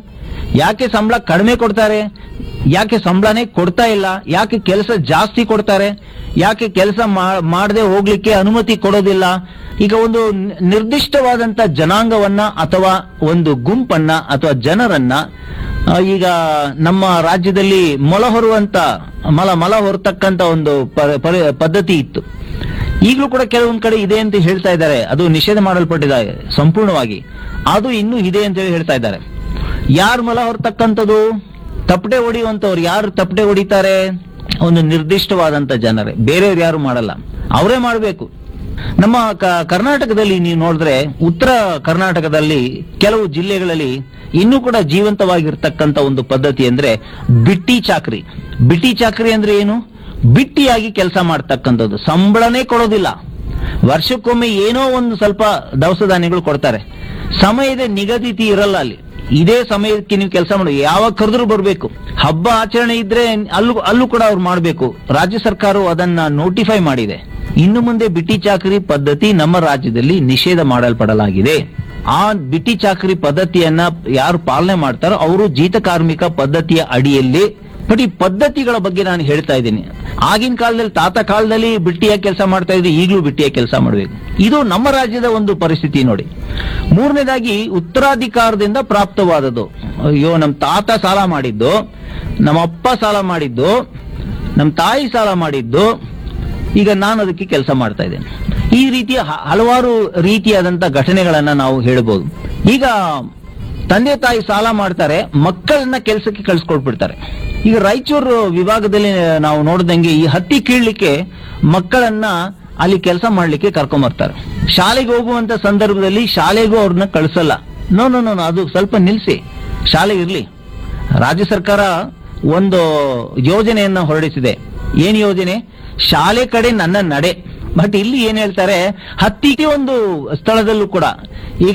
ಯಾಕೆ ಸಂಬಳ ಕಡಿಮೆ ಕೊಡ್ತಾರೆ ಯಾಕೆ ಸಂಬಳನೇ ಕೊಡ್ತಾ ಇಲ್ಲ ಯಾಕೆ ಕೆಲಸ ಜಾಸ್ತಿ ಕೊಡ್ತಾರೆ ಯಾಕೆ ಕೆಲಸ ಮಾಡದೆ ಹೋಗ್ಲಿಕ್ಕೆ ಅನುಮತಿ ಕೊಡೋದಿಲ್ಲ ಈಗ ಒಂದು ನಿ- ನಿರ್ದಿಷ್ಟವಾದಂತ ಜನಾಂಗವನ್ನ ಅಥವಾ ಒಂದು ಗುಂಪನ್ನ ಅಥವಾ ಜನರನ್ನ ಆ, ಈಗ ನಮ್ಮ ರಾಜ್ಯದಲ್ಲಿ ಮೊಲ ಹೊರುವಂತ ಮಲ ಮಲ ಹೊರತಕ್ಕಂತ ಒಂದು ಪ- ಪರಿ- ಪದ್ಧತಿ ಇತ್ತು ಈಗಲೂ ಕೂಡ ಕೆಲವೊಂದ್ ಕಡೆ ಇದೆ ಅಂತ ಹೇಳ್ತಾ ಇದ್ದಾರೆ ಅದು ನಿಷೇಧ ಮಾಡಲ್ಪಟ್ಟಿದೆ ಸಂಪೂರ್ಣವಾಗಿ ಅದು ಇನ್ನೂ ಇದೆ ಅಂತ ಹೇಳಿ ಹೇಳ್ತಾ ಇದ್ದಾರೆ ಯಾರು ಮಲ ಹೊರತಕ್ಕಂಥದ್ದು ತಪ್ಪಟೆ ಹೊಡೆಯುವಂತವ್ರು ಯಾರು ತಪ್ಪಟೆ ಹೊಡಿತಾರೆ ಒಂದು ನಿರ್ದಿಷ್ಟವಾದಂತ ಜನರೇ ಬೇರೆಯವ್ರು ಯಾರು ಮಾಡಲ್ಲ ಅವರೇ ಮಾಡಬೇಕು ನಮ್ಮ ಕ- ಕರ್ನಾಟಕದಲ್ಲಿ ನೀವು ನೋಡಿದ್ರೆ ಉತ್ತರ ಕರ್ನಾಟಕದಲ್ಲಿ ಕೆಲವು ಜಿಲ್ಲೆಗಳಲ್ಲಿ ಇನ್ನೂ ಕೂಡ ಜೀವಂತವಾಗಿರ್ತಕ್ಕಂಥ ಒಂದು ಪದ್ಧತಿ ಅಂದ್ರೆ ಬಿಟ್ಟಿ ಚಾಕ್ರಿ ಬಿಟ್ಟಿ ಚಾಕ್ರಿ ಅಂದ್ರೆ ಏನು ಬಿಟ್ಟಿಯಾಗಿ ಕೆಲಸ ಮಾಡ್ತಕ್ಕಂಥದ್ದು ಸಂಬಳನೇ ಕೊಡೋದಿಲ್ಲ ವರ್ಷಕ್ಕೊಮ್ಮೆ ಏನೋ ಒಂದು ಸ್ವಲ್ಪ ದವಸ ಧಾನ್ಯಗಳು ಕೊಡ್ತಾರೆ ಸಮಯದ ನಿಗದಿತಿ ಇರಲ್ಲ ಅಲ್ಲಿ ಇದೇ ಸಮಯಕ್ಕೆ ನೀವು ಕೆಲಸ ಮಾಡಿ ಯಾವಾಗ ಕರೆದ್ರು ಬರಬೇಕು ಹಬ್ಬ ಆಚರಣೆ ಇದ್ರೆ ಅಲ್ಲೂ ಅಲ್ಲೂ ಕೂಡ ಅವ್ರು ಮಾಡಬೇಕು ರಾಜ್ಯ ಸರ್ಕಾರವು ಅದನ್ನ ನೋಟಿಫೈ ಮಾಡಿದೆ ಇನ್ನು ಮುಂದೆ ಬಿಟ್ಟಿ ಚಾಕರಿ ಪದ್ಧತಿ ನಮ್ಮ ರಾಜ್ಯದಲ್ಲಿ ನಿಷೇಧ ಮಾಡಲ್ಪಡಲಾಗಿದೆ ಆ ಬಿಟ್ಟಿ ಚಾಕರಿ ಪದ್ಧತಿಯನ್ನ ಯಾರು ಪಾಲನೆ ಮಾಡ್ತಾರೋ ಅವರು ಜೀತ ಕಾರ್ಮಿಕ ಪದ್ಧತಿಯ ಅಡಿಯಲ್ಲಿ ಬಟ್ ಈ ಪದ್ಧತಿಗಳ ಬಗ್ಗೆ ನಾನು ಹೇಳ್ತಾ ಇದ್ದೀನಿ ಆಗಿನ ಕಾಲದಲ್ಲಿ ತಾತ ಕಾಲದಲ್ಲಿ ಬಿಟ್ಟಿಯ ಕೆಲಸ ಮಾಡ್ತಾ ಇದ್ರು ಈಗಲೂ ಬಿಟ್ಟಿಯ ಕೆಲಸ ಮಾಡಬೇಕು ಇದು ನಮ್ಮ ರಾಜ್ಯದ ಒಂದು ಪರಿಸ್ಥಿತಿ ನೋಡಿ ಮೂರನೇದಾಗಿ ಉತ್ತರಾಧಿಕಾರದಿಂದ ಪ್ರಾಪ್ತವಾದದ್ದು ಅಯ್ಯೋ ನಮ್ಮ ತಾತ ಸಾಲ ಮಾಡಿದ್ದು ನಮ್ಮ ಅಪ್ಪ ಸಾಲ ಮಾಡಿದ್ದು ನಮ್ಮ ತಾಯಿ ಸಾಲ ಮಾಡಿದ್ದು ಈಗ ನಾನು ಅದಕ್ಕೆ ಕೆಲಸ ಮಾಡ್ತಾ ಇದ್ದೇನೆ ಈ ರೀತಿಯ ಹ- ಹಲವಾರು ರೀತಿಯಾದಂತ ಘಟನೆಗಳನ್ನ ನಾವು ಹೇಳ್ಬೋದು ಈಗ ತಂದೆ ತಾಯಿ ಸಾಲ ಮಾಡ್ತಾರೆ ಮಕ್ಕಳನ್ನ ಕೆಲಸಕ್ಕೆ ಕಳ್ಸಿಕೊಟ್ಬಿಡ್ತಾರೆ ಈಗ ರಾಯಚೂರು ವಿಭಾಗದಲ್ಲಿ ನಾವು ನೋಡಿದಂಗೆ ಈ ಹತ್ತಿ ಕೀಳ್ಲಿಕ್ಕೆ ಮಕ್ಕಳನ್ನ ಅಲ್ಲಿ ಕೆಲಸ ಮಾಡ್ಲಿಕ್ಕೆ ಕರ್ಕೊಂಬರ್ತಾರೆ ಶಾಲೆಗೆ ಹೋಗುವಂತ ಸಂದರ್ಭದಲ್ಲಿ ಶಾಲೆಗೂ ಅವ್ರನ್ನ ಕಳ್ಸಲ್ಲ ನೋ ನೋ ನೋ ಅದು ಸ್ವಲ್ಪ ನಿಲ್ಸಿ ಶಾಲೆ ಇರ್ಲಿ ರಾಜ್ಯ ಸರ್ಕಾರ ಒಂದು ಯೋಜನೆಯನ್ನ ಹೊರಡಿಸಿದೆ ಏನ್ ಯೋಜನೆ ಶಾಲೆ ಕಡೆ ನನ್ನ ನಡೆ ಬಟ್ ಇಲ್ಲಿ ಏನ್ ಹೇಳ್ತಾರೆ ಹತ್ತಿಗೆ ಒಂದು ಸ್ಥಳದಲ್ಲೂ ಕೂಡ ಈಗ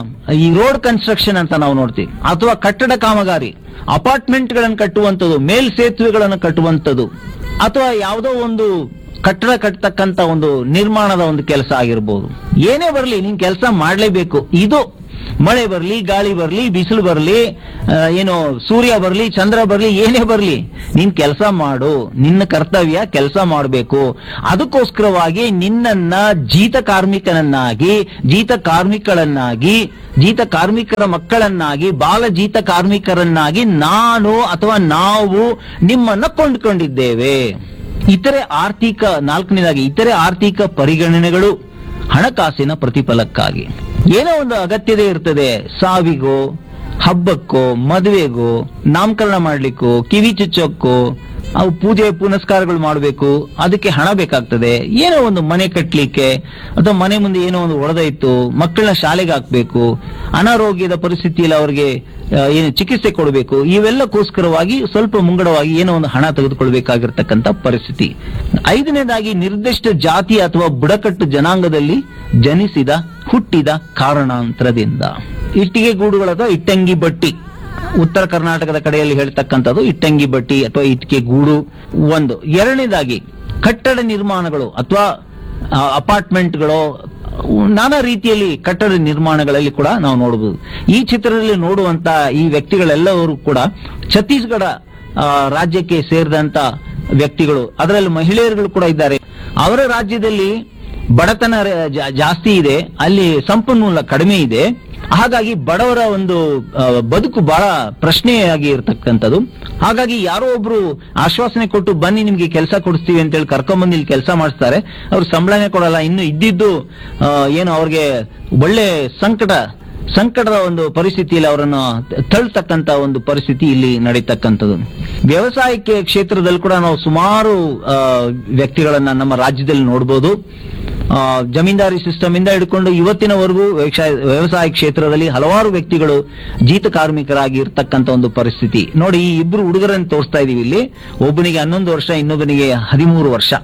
ಈ ರೋಡ್ ಕನ್ಸ್ಟ್ರಕ್ಷನ್ ಅಂತ ನಾವು ನೋಡ್ತೀವಿ ಅಥವಾ ಕಟ್ಟಡ ಕಾಮಗಾರಿ ಅಪಾರ್ಟ್ಮೆಂಟ್ ಗಳನ್ನು ಕಟ್ಟುವಂಥದ್ದು ಮೇಲ್ ಸೇತುವೆಗಳನ್ನು ಕಟ್ಟುವಂಥದ್ದು ಅಥವಾ ಯಾವುದೋ ಒಂದು ಕಟ್ಟಡ ಕಟ್ಟತಕ್ಕಂತ ಒಂದು ನಿರ್ಮಾಣದ ಒಂದು ಕೆಲಸ ಆಗಿರ್ಬೋದು ಏನೇ ಬರಲಿ ನೀನ್ ಕೆಲಸ ಮಾಡ್ಲೇಬೇಕು ಇದು ಮಳೆ ಬರ್ಲಿ ಗಾಳಿ ಬರ್ಲಿ ಬಿಸಿಲು ಬರ್ಲಿ ಆ, ಏನು ಸೂರ್ಯ ಬರ್ಲಿ ಚಂದ್ರ ಬರ್ಲಿ ಏನೇ ಬರ್ಲಿ ನೀನ್ ಕೆಲಸ ಮಾಡು ನಿನ್ನ ಕರ್ತವ್ಯ ಕೆಲಸ ಮಾಡಬೇಕು ಅದಕ್ಕೋಸ್ಕರವಾಗಿ ನಿನ್ನನ್ನ ಜೀತ ಕಾರ್ಮಿಕನನ್ನಾಗಿ ಜೀತ ಕಾರ್ಮಿಕಳನ್ನಾಗಿ ಜೀತ ಕಾರ್ಮಿಕರ ಮಕ್ಕಳನ್ನಾಗಿ ಬಾಲ ಜೀತ ಕಾರ್ಮಿಕರನ್ನಾಗಿ ನಾನು ಅಥವಾ ನಾವು ನಿಮ್ಮನ್ನ ಕೊಂಡ್ಕೊಂಡಿದ್ದೇವೆ ಇತರೆ ಆರ್ಥಿಕ ನಾಲ್ಕನೇದಾಗಿ ಇತರೆ ಆರ್ಥಿಕ ಪರಿಗಣನೆಗಳು ಹಣಕಾಸಿನ ಪ್ರತಿಫಲಕ್ಕಾಗಿ ಏನೋ ಒಂದು ಅಗತ್ಯತೆ ಇರ್ತದೆ ಸಾವಿಗೋ ಹಬ್ಬಕ್ಕೋ ಮದುವೆಗೋ ನಾಮಕರಣ ಮಾಡ್ಲಿಕ್ಕೋ ಕಿವಿ ಚುಚ್ಚೋಕ್ಕೋ ಅವು ಪೂಜೆ ಪುನಸ್ಕಾರಗಳು ಮಾಡಬೇಕು ಅದಕ್ಕೆ ಹಣ ಬೇಕಾಗ್ತದೆ ಏನೋ ಒಂದು ಮನೆ ಕಟ್ಟಲಿಕ್ಕೆ ಅಥವಾ ಮನೆ ಮುಂದೆ ಏನೋ ಒಂದು ಒಡೆದೈತು ಮಕ್ಕಳನ್ನ ಶಾಲೆಗೆ ಹಾಕ್ಬೇಕು ಅನಾರೋಗ್ಯದ ಪರಿಸ್ಥಿತಿಯಲ್ಲಿ ಅವರಿಗೆ ಆ, ಏನು ಚಿಕಿತ್ಸೆ ಕೊಡಬೇಕು ಇವೆಲ್ಲಕ್ಕೋಸ್ಕರವಾಗಿ ಸ್ವಲ್ಪ ಮುಂಗಡವಾಗಿ ಏನೋ ಒಂದು ಹಣ ತೆಗೆದುಕೊಳ್ಬೇಕಾಗಿರ್ತಕ್ಕಂಥ ಪರಿಸ್ಥಿತಿ ಐದನೇದಾಗಿ ನಿರ್ದಿಷ್ಟ ಜಾತಿ ಅಥವಾ ಬುಡಕಟ್ಟು ಜನಾಂಗದಲ್ಲಿ ಜನಿಸಿದ ಹುಟ್ಟಿದ ಕಾರಣಾಂತರದಿಂದ ಇಟ್ಟಿಗೆ ಗೂಡುಗಳ ಅಥವಾ ಇಟ್ಟಂಗಿ ಬಟ್ಟಿ ಉತ್ತರ ಕರ್ನಾಟಕದ ಕಡೆಯಲ್ಲಿ ಹೇಳ್ತಕ್ಕಂಥದ್ದು ಇಟ್ಟಂಗಿ ಬಟ್ಟಿ ಅಥವಾ ಇಟ್ಟಿಗೆ ಗೂಡು ಒಂದು ಎರಡನೇದಾಗಿ ಕಟ್ಟಡ ನಿರ್ಮಾಣಗಳು ಅಥವಾ ಅಪಾರ್ಟ್ಮೆಂಟ್ಗಳು ನಾನಾ ರೀತಿಯಲ್ಲಿ ಕಟ್ಟಡ ನಿರ್ಮಾಣಗಳಲ್ಲಿ ಕೂಡ ನಾವು ನೋಡಬಹುದು ಈ ಚಿತ್ರದಲ್ಲಿ ನೋಡುವಂತ ಈ ವ್ಯಕ್ತಿಗಳೆಲ್ಲವರು ಕೂಡ ಛತ್ತೀಸ್ಗಢ ಆ, ರಾಜ್ಯಕ್ಕೆ ಸೇರಿದಂತ ವ್ಯಕ್ತಿಗಳು ಅದರಲ್ಲಿ ಮಹಿಳೆಯರುಗಳು ಕೂಡ ಇದ್ದಾರೆ ಅವರ ರಾಜ್ಯದಲ್ಲಿ ಬಡತನ ರ- ಜಾ- ಜಾಸ್ತಿ ಇದೆ ಅಲ್ಲಿ ಸಂಪನ್ಮೂಲ ಕಡಿಮೆ ಇದೆ ಹಾಗಾಗಿ ಬಡವರ ಒಂದು ಆ, ಬದುಕು ಬಹಳ ಪ್ರಶ್ನೆಯಾಗಿ ಇರತಕ್ಕಂಥದ್ದು ಹಾಗಾಗಿ ಯಾರೋ ಒಬ್ರು ಆಶ್ವಾಸನೆ ಕೊಟ್ಟು ಬನ್ನಿ ನಿಮ್ಗೆ ಕೆಲಸ ಕೊಡಿಸ್ತೀವಿ ಅಂತೇಳಿ ಕರ್ಕೊಂಡ್ಬಂದು ಇಲ್ಲಿ ಕೆಲಸ ಮಾಡಿಸ್ತಾರೆ ಅವ್ರು ಸಂಬಳನೇ ಕೊಡಲ್ಲ ಇನ್ನು ಇದ್ದಿದ್ದು ಆ, ಏನು ಅವ್ರಿಗೆ ಒಳ್ಳೆ ಸಂಕಟ ಸಂಕಟದ ಒಂದು ಪರಿಸ್ಥಿತಿಯಲ್ಲಿ ಅವರನ್ನು ತಳ್ತಕ್ಕಂತ ಒಂದು ಪರಿಸ್ಥಿತಿ ಇಲ್ಲಿ ನಡೀತಕ್ಕಂಥದ್ದು ವ್ಯವಸಾಯಕ್ಕೆ ಕ್ಷೇತ್ರದಲ್ಲಿ ಕೂಡ ನಾವು ಸುಮಾರು ಆ, ವ್ಯಕ್ತಿಗಳನ್ನ ನಮ್ಮ ರಾಜ್ಯದಲ್ಲಿ ನೋಡಬಹುದು ಆ, ಜಮೀನ್ದಾರಿ ಸಿಸ್ಟಮ್ ಇಂದ ಹಿಡ್ಕೊಂಡು ಇವತ್ತಿನವರೆಗೂ ವ್ಯವಸಾಯ ವ್ಯವಸಾಯ ಕ್ಷೇತ್ರದಲ್ಲಿ ಹಲವಾರು ವ್ಯಕ್ತಿಗಳು ಜೀತ ಕಾರ್ಮಿಕರಾಗಿ ಇರ್ತಕ್ಕಂಥ ಒಂದು ಪರಿಸ್ಥಿತಿ ನೋಡಿ ಈ ಇಬ್ರು ಹುಡುಗರನ್ನು ತೋರಿಸ್ತಾ ಇದೀವಿ ಇಲ್ಲಿ ಒಬ್ಬನಿಗೆ ಹನ್ನೊಂದು ವರ್ಷ ಇನ್ನೊಬ್ಬನಿಗೆ ಹದಿಮೂರು ವರ್ಷ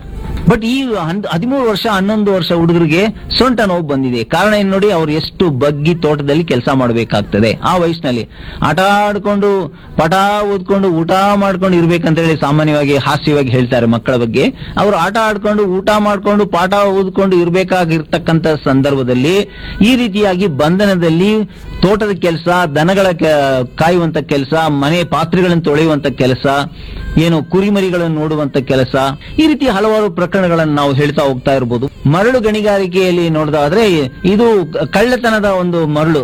ಬಟ್ ಈ ಹನ್- ಹದಿಮೂರು ವರ್ಷ ಹನ್ನೊಂದು ವರ್ಷ ಹುಡುಗರಿಗೆ ಸೊಂಟ ನೋವು ಬಂದಿದೆ ಕಾರಣ ಏನ್ ನೋಡಿ ಅವ್ರು ಎಷ್ಟು ಬಗ್ಗಿ ತೋಟದಲ್ಲಿ ಕೆಲಸ ಮಾಡಬೇಕಾಗ್ತದೆ ಆ ವಯಸ್ಸಿನಲ್ಲಿ ಆಟ ಆಡ್ಕೊಂಡು ಪಟ ಓದ್ಕೊಂಡು ಊಟ ಮಾಡ್ಕೊಂಡು ಇರ್ಬೇಕಂತ ಹೇಳಿ ಸಾಮಾನ್ಯವಾಗಿ ಹಾಸ್ಯವಾಗಿ ಹೇಳ್ತಾರೆ ಮಕ್ಕಳ ಬಗ್ಗೆ ಅವರು ಆಟ ಆಡ್ಕೊಂಡು ಊಟ ಮಾಡ್ಕೊಂಡು ಪಾಠ ಓದ್ಕೊಂಡು ಇರ್ಬೇಕಾಗಿರ್ತಕ್ಕಂತ ಸಂದರ್ಭದಲ್ಲಿ ಈ ರೀತಿಯಾಗಿ ಬಂಧನದಲ್ಲಿ ತೋಟದ ಕೆಲಸ ದನಗಳ ಕೆ- ಕಾಯುವಂತ ಕೆಲಸ ಮನೆ ಪಾತ್ರೆಗಳನ್ನು ತೊಳೆಯುವಂತ ಕೆಲಸ ಏನು ಕುರಿಮರಿಗಳನ್ನು ನೋಡುವಂತ ಕೆಲಸ ಈ ರೀತಿ ಹಲವಾರು ಪ್ರಕರಣಗಳನ್ನು ನಾವು ಹೇಳ್ತಾ ಹೋಗ್ತಾ ಇರಬಹುದು ಮರಳು ಗಣಿಗಾರಿಕೆಯಲ್ಲಿ ನೋಡಿದಾದ್ರೆ ಇದು ಕಳ್ಳತನದ ಒಂದು ಮರಳು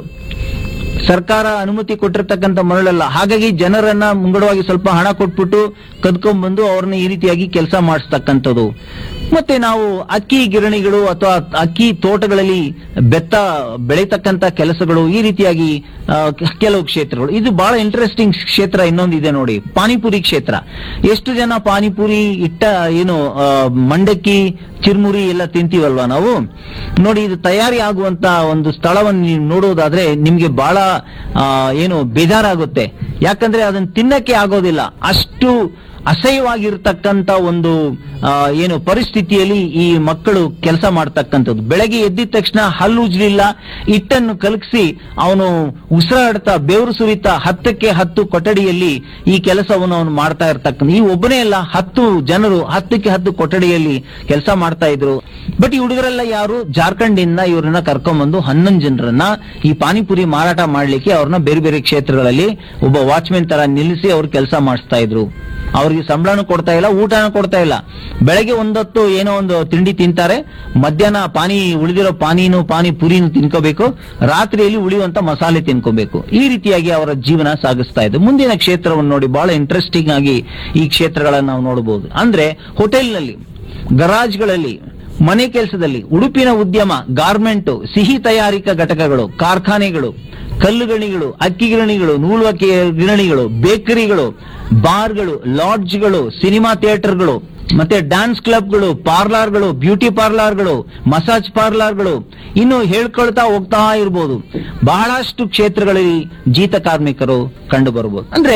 ಸರ್ಕಾರ ಅನುಮತಿ ಕೊಟ್ಟಿರ್ತಕ್ಕಂಥ ಮರಳಲ್ಲ ಹಾಗಾಗಿ ಜನರನ್ನ ಮುಂಗಡವಾಗಿ ಸ್ವಲ್ಪ ಹಣ ಕೊಟ್ಬಿಟ್ಟು ಕದ್ಕೊಂಡ್ಬಂದು ಅವ್ರನ್ನ ಈ ರೀತಿಯಾಗಿ ಕೆಲಸ ಮಾಡಿಸ್ತಕ್ಕಂಥದ್ದು ಮತ್ತೆ ನಾವು ಅಕ್ಕಿ ಗಿರಣಿಗಳು ಅಥವಾ ಅಕ್ಕಿ ತೋಟಗಳಲ್ಲಿ ಬೆತ್ತ ಬೆಳೀತಕ್ಕಂತ ಕೆಲಸಗಳು ಈ ರೀತಿಯಾಗಿ ಆ, ಕೆಲವು ಕ್ಷೇತ್ರಗಳು ಇದು ಬಹಳ ಇಂಟ್ರೆಸ್ಟಿಂಗ್ ಕ್ಷೇತ್ರ ಇನ್ನೊಂದಿದೆ ನೋಡಿ ಪಾನಿಪುರಿ ಕ್ಷೇತ್ರ ಎಷ್ಟು ಜನ ಪಾನಿಪುರಿ ಇಟ್ಟ ಏನು ಆ, ಮಂಡಕ್ಕಿ ಚಿರ್ಮುರಿ ಎಲ್ಲ ತಿಂತೀವಲ್ವಾ ನಾವು ನೋಡಿ ಇದು ತಯಾರಿ ಆಗುವಂತ ಒಂದು ಸ್ಥಳವನ್ನು ನೀವು ನೋಡೋದಾದ್ರೆ ನಿಮ್ಗೆ ಬಹಳ ಆ, ಏನು ಬೇಜಾರಾಗುತ್ತೆ ಯಾಕಂದ್ರೆ ಅದನ್ನ ತಿನ್ನಕ್ಕೆ ಆಗೋದಿಲ್ಲ ಅಷ್ಟು ಅಸಹ್ಯವಾಗಿರ್ತಕ್ಕಂತ ಒಂದು ಆ, ಏನು ಪರಿಸ್ಥಿತಿಯಲ್ಲಿ ಈ ಮಕ್ಕಳು ಕೆಲಸ ಮಾಡ್ತಕ್ಕಂಥದ್ದು ಬೆಳಗ್ಗೆ ಎದ್ದಿದ ತಕ್ಷಣ ಹಲ್ಲು ಉಜ್ಲಿಲ್ಲ ಹಿಟ್ಟನ್ನು ಕಲಗಿಸಿ ಅವನು ಉಸಿರಾಡ್ತಾ ಬೆವರು ಸುರಿತಾ ಹತ್ತಕ್ಕೆ ಹತ್ತು ಕೊಠಡಿಯಲ್ಲಿ ಈ ಕೆಲಸವನ್ನು ಅವನು ಮಾಡ್ತಾ ಇರ್ತಕ್ಕಂಥ ಈ ಒಬ್ಬನೇ ಅಲ್ಲ ಹತ್ತು ಜನರು ಹತ್ತಕ್ಕೆ ಹತ್ತು ಕೊಠಡಿಯಲ್ಲಿ ಕೆಲಸ ಮಾಡ್ತಾ ಇದ್ರು ಬಟ್ ಈ ಹುಡುಗರೆಲ್ಲ ಯಾರು ಜಾರ್ಖಂಡ್ ಇಂದ ಇವ್ರನ್ನ ಕರ್ಕೊಂಡ್ಬಂದು ಹನ್ನೊಂದು ಜನರನ್ನ ಈ ಪಾನಿಪುರಿ ಮಾರಾಟ ಮಾಡ್ಲಿಕ್ಕೆ ಅವ್ರನ್ನ ಬೇರೆ ಬೇರೆ ಕ್ಷೇತ್ರಗಳಲ್ಲಿ ಒಬ್ಬ ವಾಚ್ಮೆನ್ ತರ ನಿಲ್ಲಿಸಿ ಅವ್ರು ಕೆಲಸ ಮಾಡಿಸ್ತಾ ಇದ್ರು ಅವ್ರಿಗೆ ಸಂಬಳನೂ ಕೊಡ್ತಾ ಇಲ್ಲ ಊಟನೂ ಕೊಡ್ತಾ ಇಲ್ಲ ಬೆಳಗ್ಗೆ ಒಂದೊತ್ತು ಏನೋ ಒಂದು ತಿಂಡಿ ತಿಂತಾರೆ ಮಧ್ಯಾಹ್ನ ಪಾನಿ ಉಳಿದಿರೋ ಪಾನಿನು ಪಾನಿ ಪುರಿನು ತಿನ್ಕೋಬೇಕು ರಾತ್ರಿಯಲ್ಲಿ ಉಳಿಯುವಂತ ಮಸಾಲೆ ತಿನ್ಕೋಬೇಕು ಈ ರೀತಿಯಾಗಿ ಅವರ ಜೀವನ ಸಾಗಿಸ್ತಾ ಇದ್ರು ಮುಂದಿನ ಕ್ಷೇತ್ರವನ್ನು ನೋಡಿ ಬಹಳ ಇಂಟ್ರೆಸ್ಟಿಂಗ್ ಆಗಿ ಈ ಕ್ಷೇತ್ರಗಳನ್ನ ನಾವು ನೋಡಬಹುದು ಅಂದ್ರೆ ಹೋಟೆಲ್ನಲ್ಲಿ ಗರಾಜ್ಗಳಲ್ಲಿ ಮನೆ ಕೆಲಸದಲ್ಲಿ ಉಡುಪಿನ ಉದ್ಯಮ ಗಾರ್ಮೆಂಟ್ ಸಿಹಿ ತಯಾರಿಕಾ ಘಟಕಗಳು ಕಾರ್ಖಾನೆಗಳು ಕಲ್ಲು ಗಣಿಗಳು ಅಕ್ಕಿ ಗಿರಣಿಗಳು ನೂಲುವ ಕೆ- ಗಿರಣಿಗಳು ಬೇಕರಿಗಳು ಬಾರ್ಗಳು ಲಾಡ್ಜ್ಗಳು ಸಿನಿಮಾ ಥಿಯೇಟರ್ಗಳು ಮತ್ತೆ ಡ್ಯಾನ್ಸ್ ಕ್ಲಬ್ಗಳು ಪಾರ್ಲರ್ಗಳು ಬ್ಯೂಟಿ ಪಾರ್ಲರ್ಗಳು ಮಸಾಜ್ ಪಾರ್ಲರ್ಗಳು ಇನ್ನು ಹೇಳ್ಕೊಳ್ತಾ ಹೋಗ್ತಾ ಇರ್ಬೋದು ಬಹಳಷ್ಟು ಕ್ಷೇತ್ರಗಳಲ್ಲಿ ಜೀತ ಕಾರ್ಮಿಕರು ಕಂಡು ಬರಬಹುದು ಅಂದ್ರೆ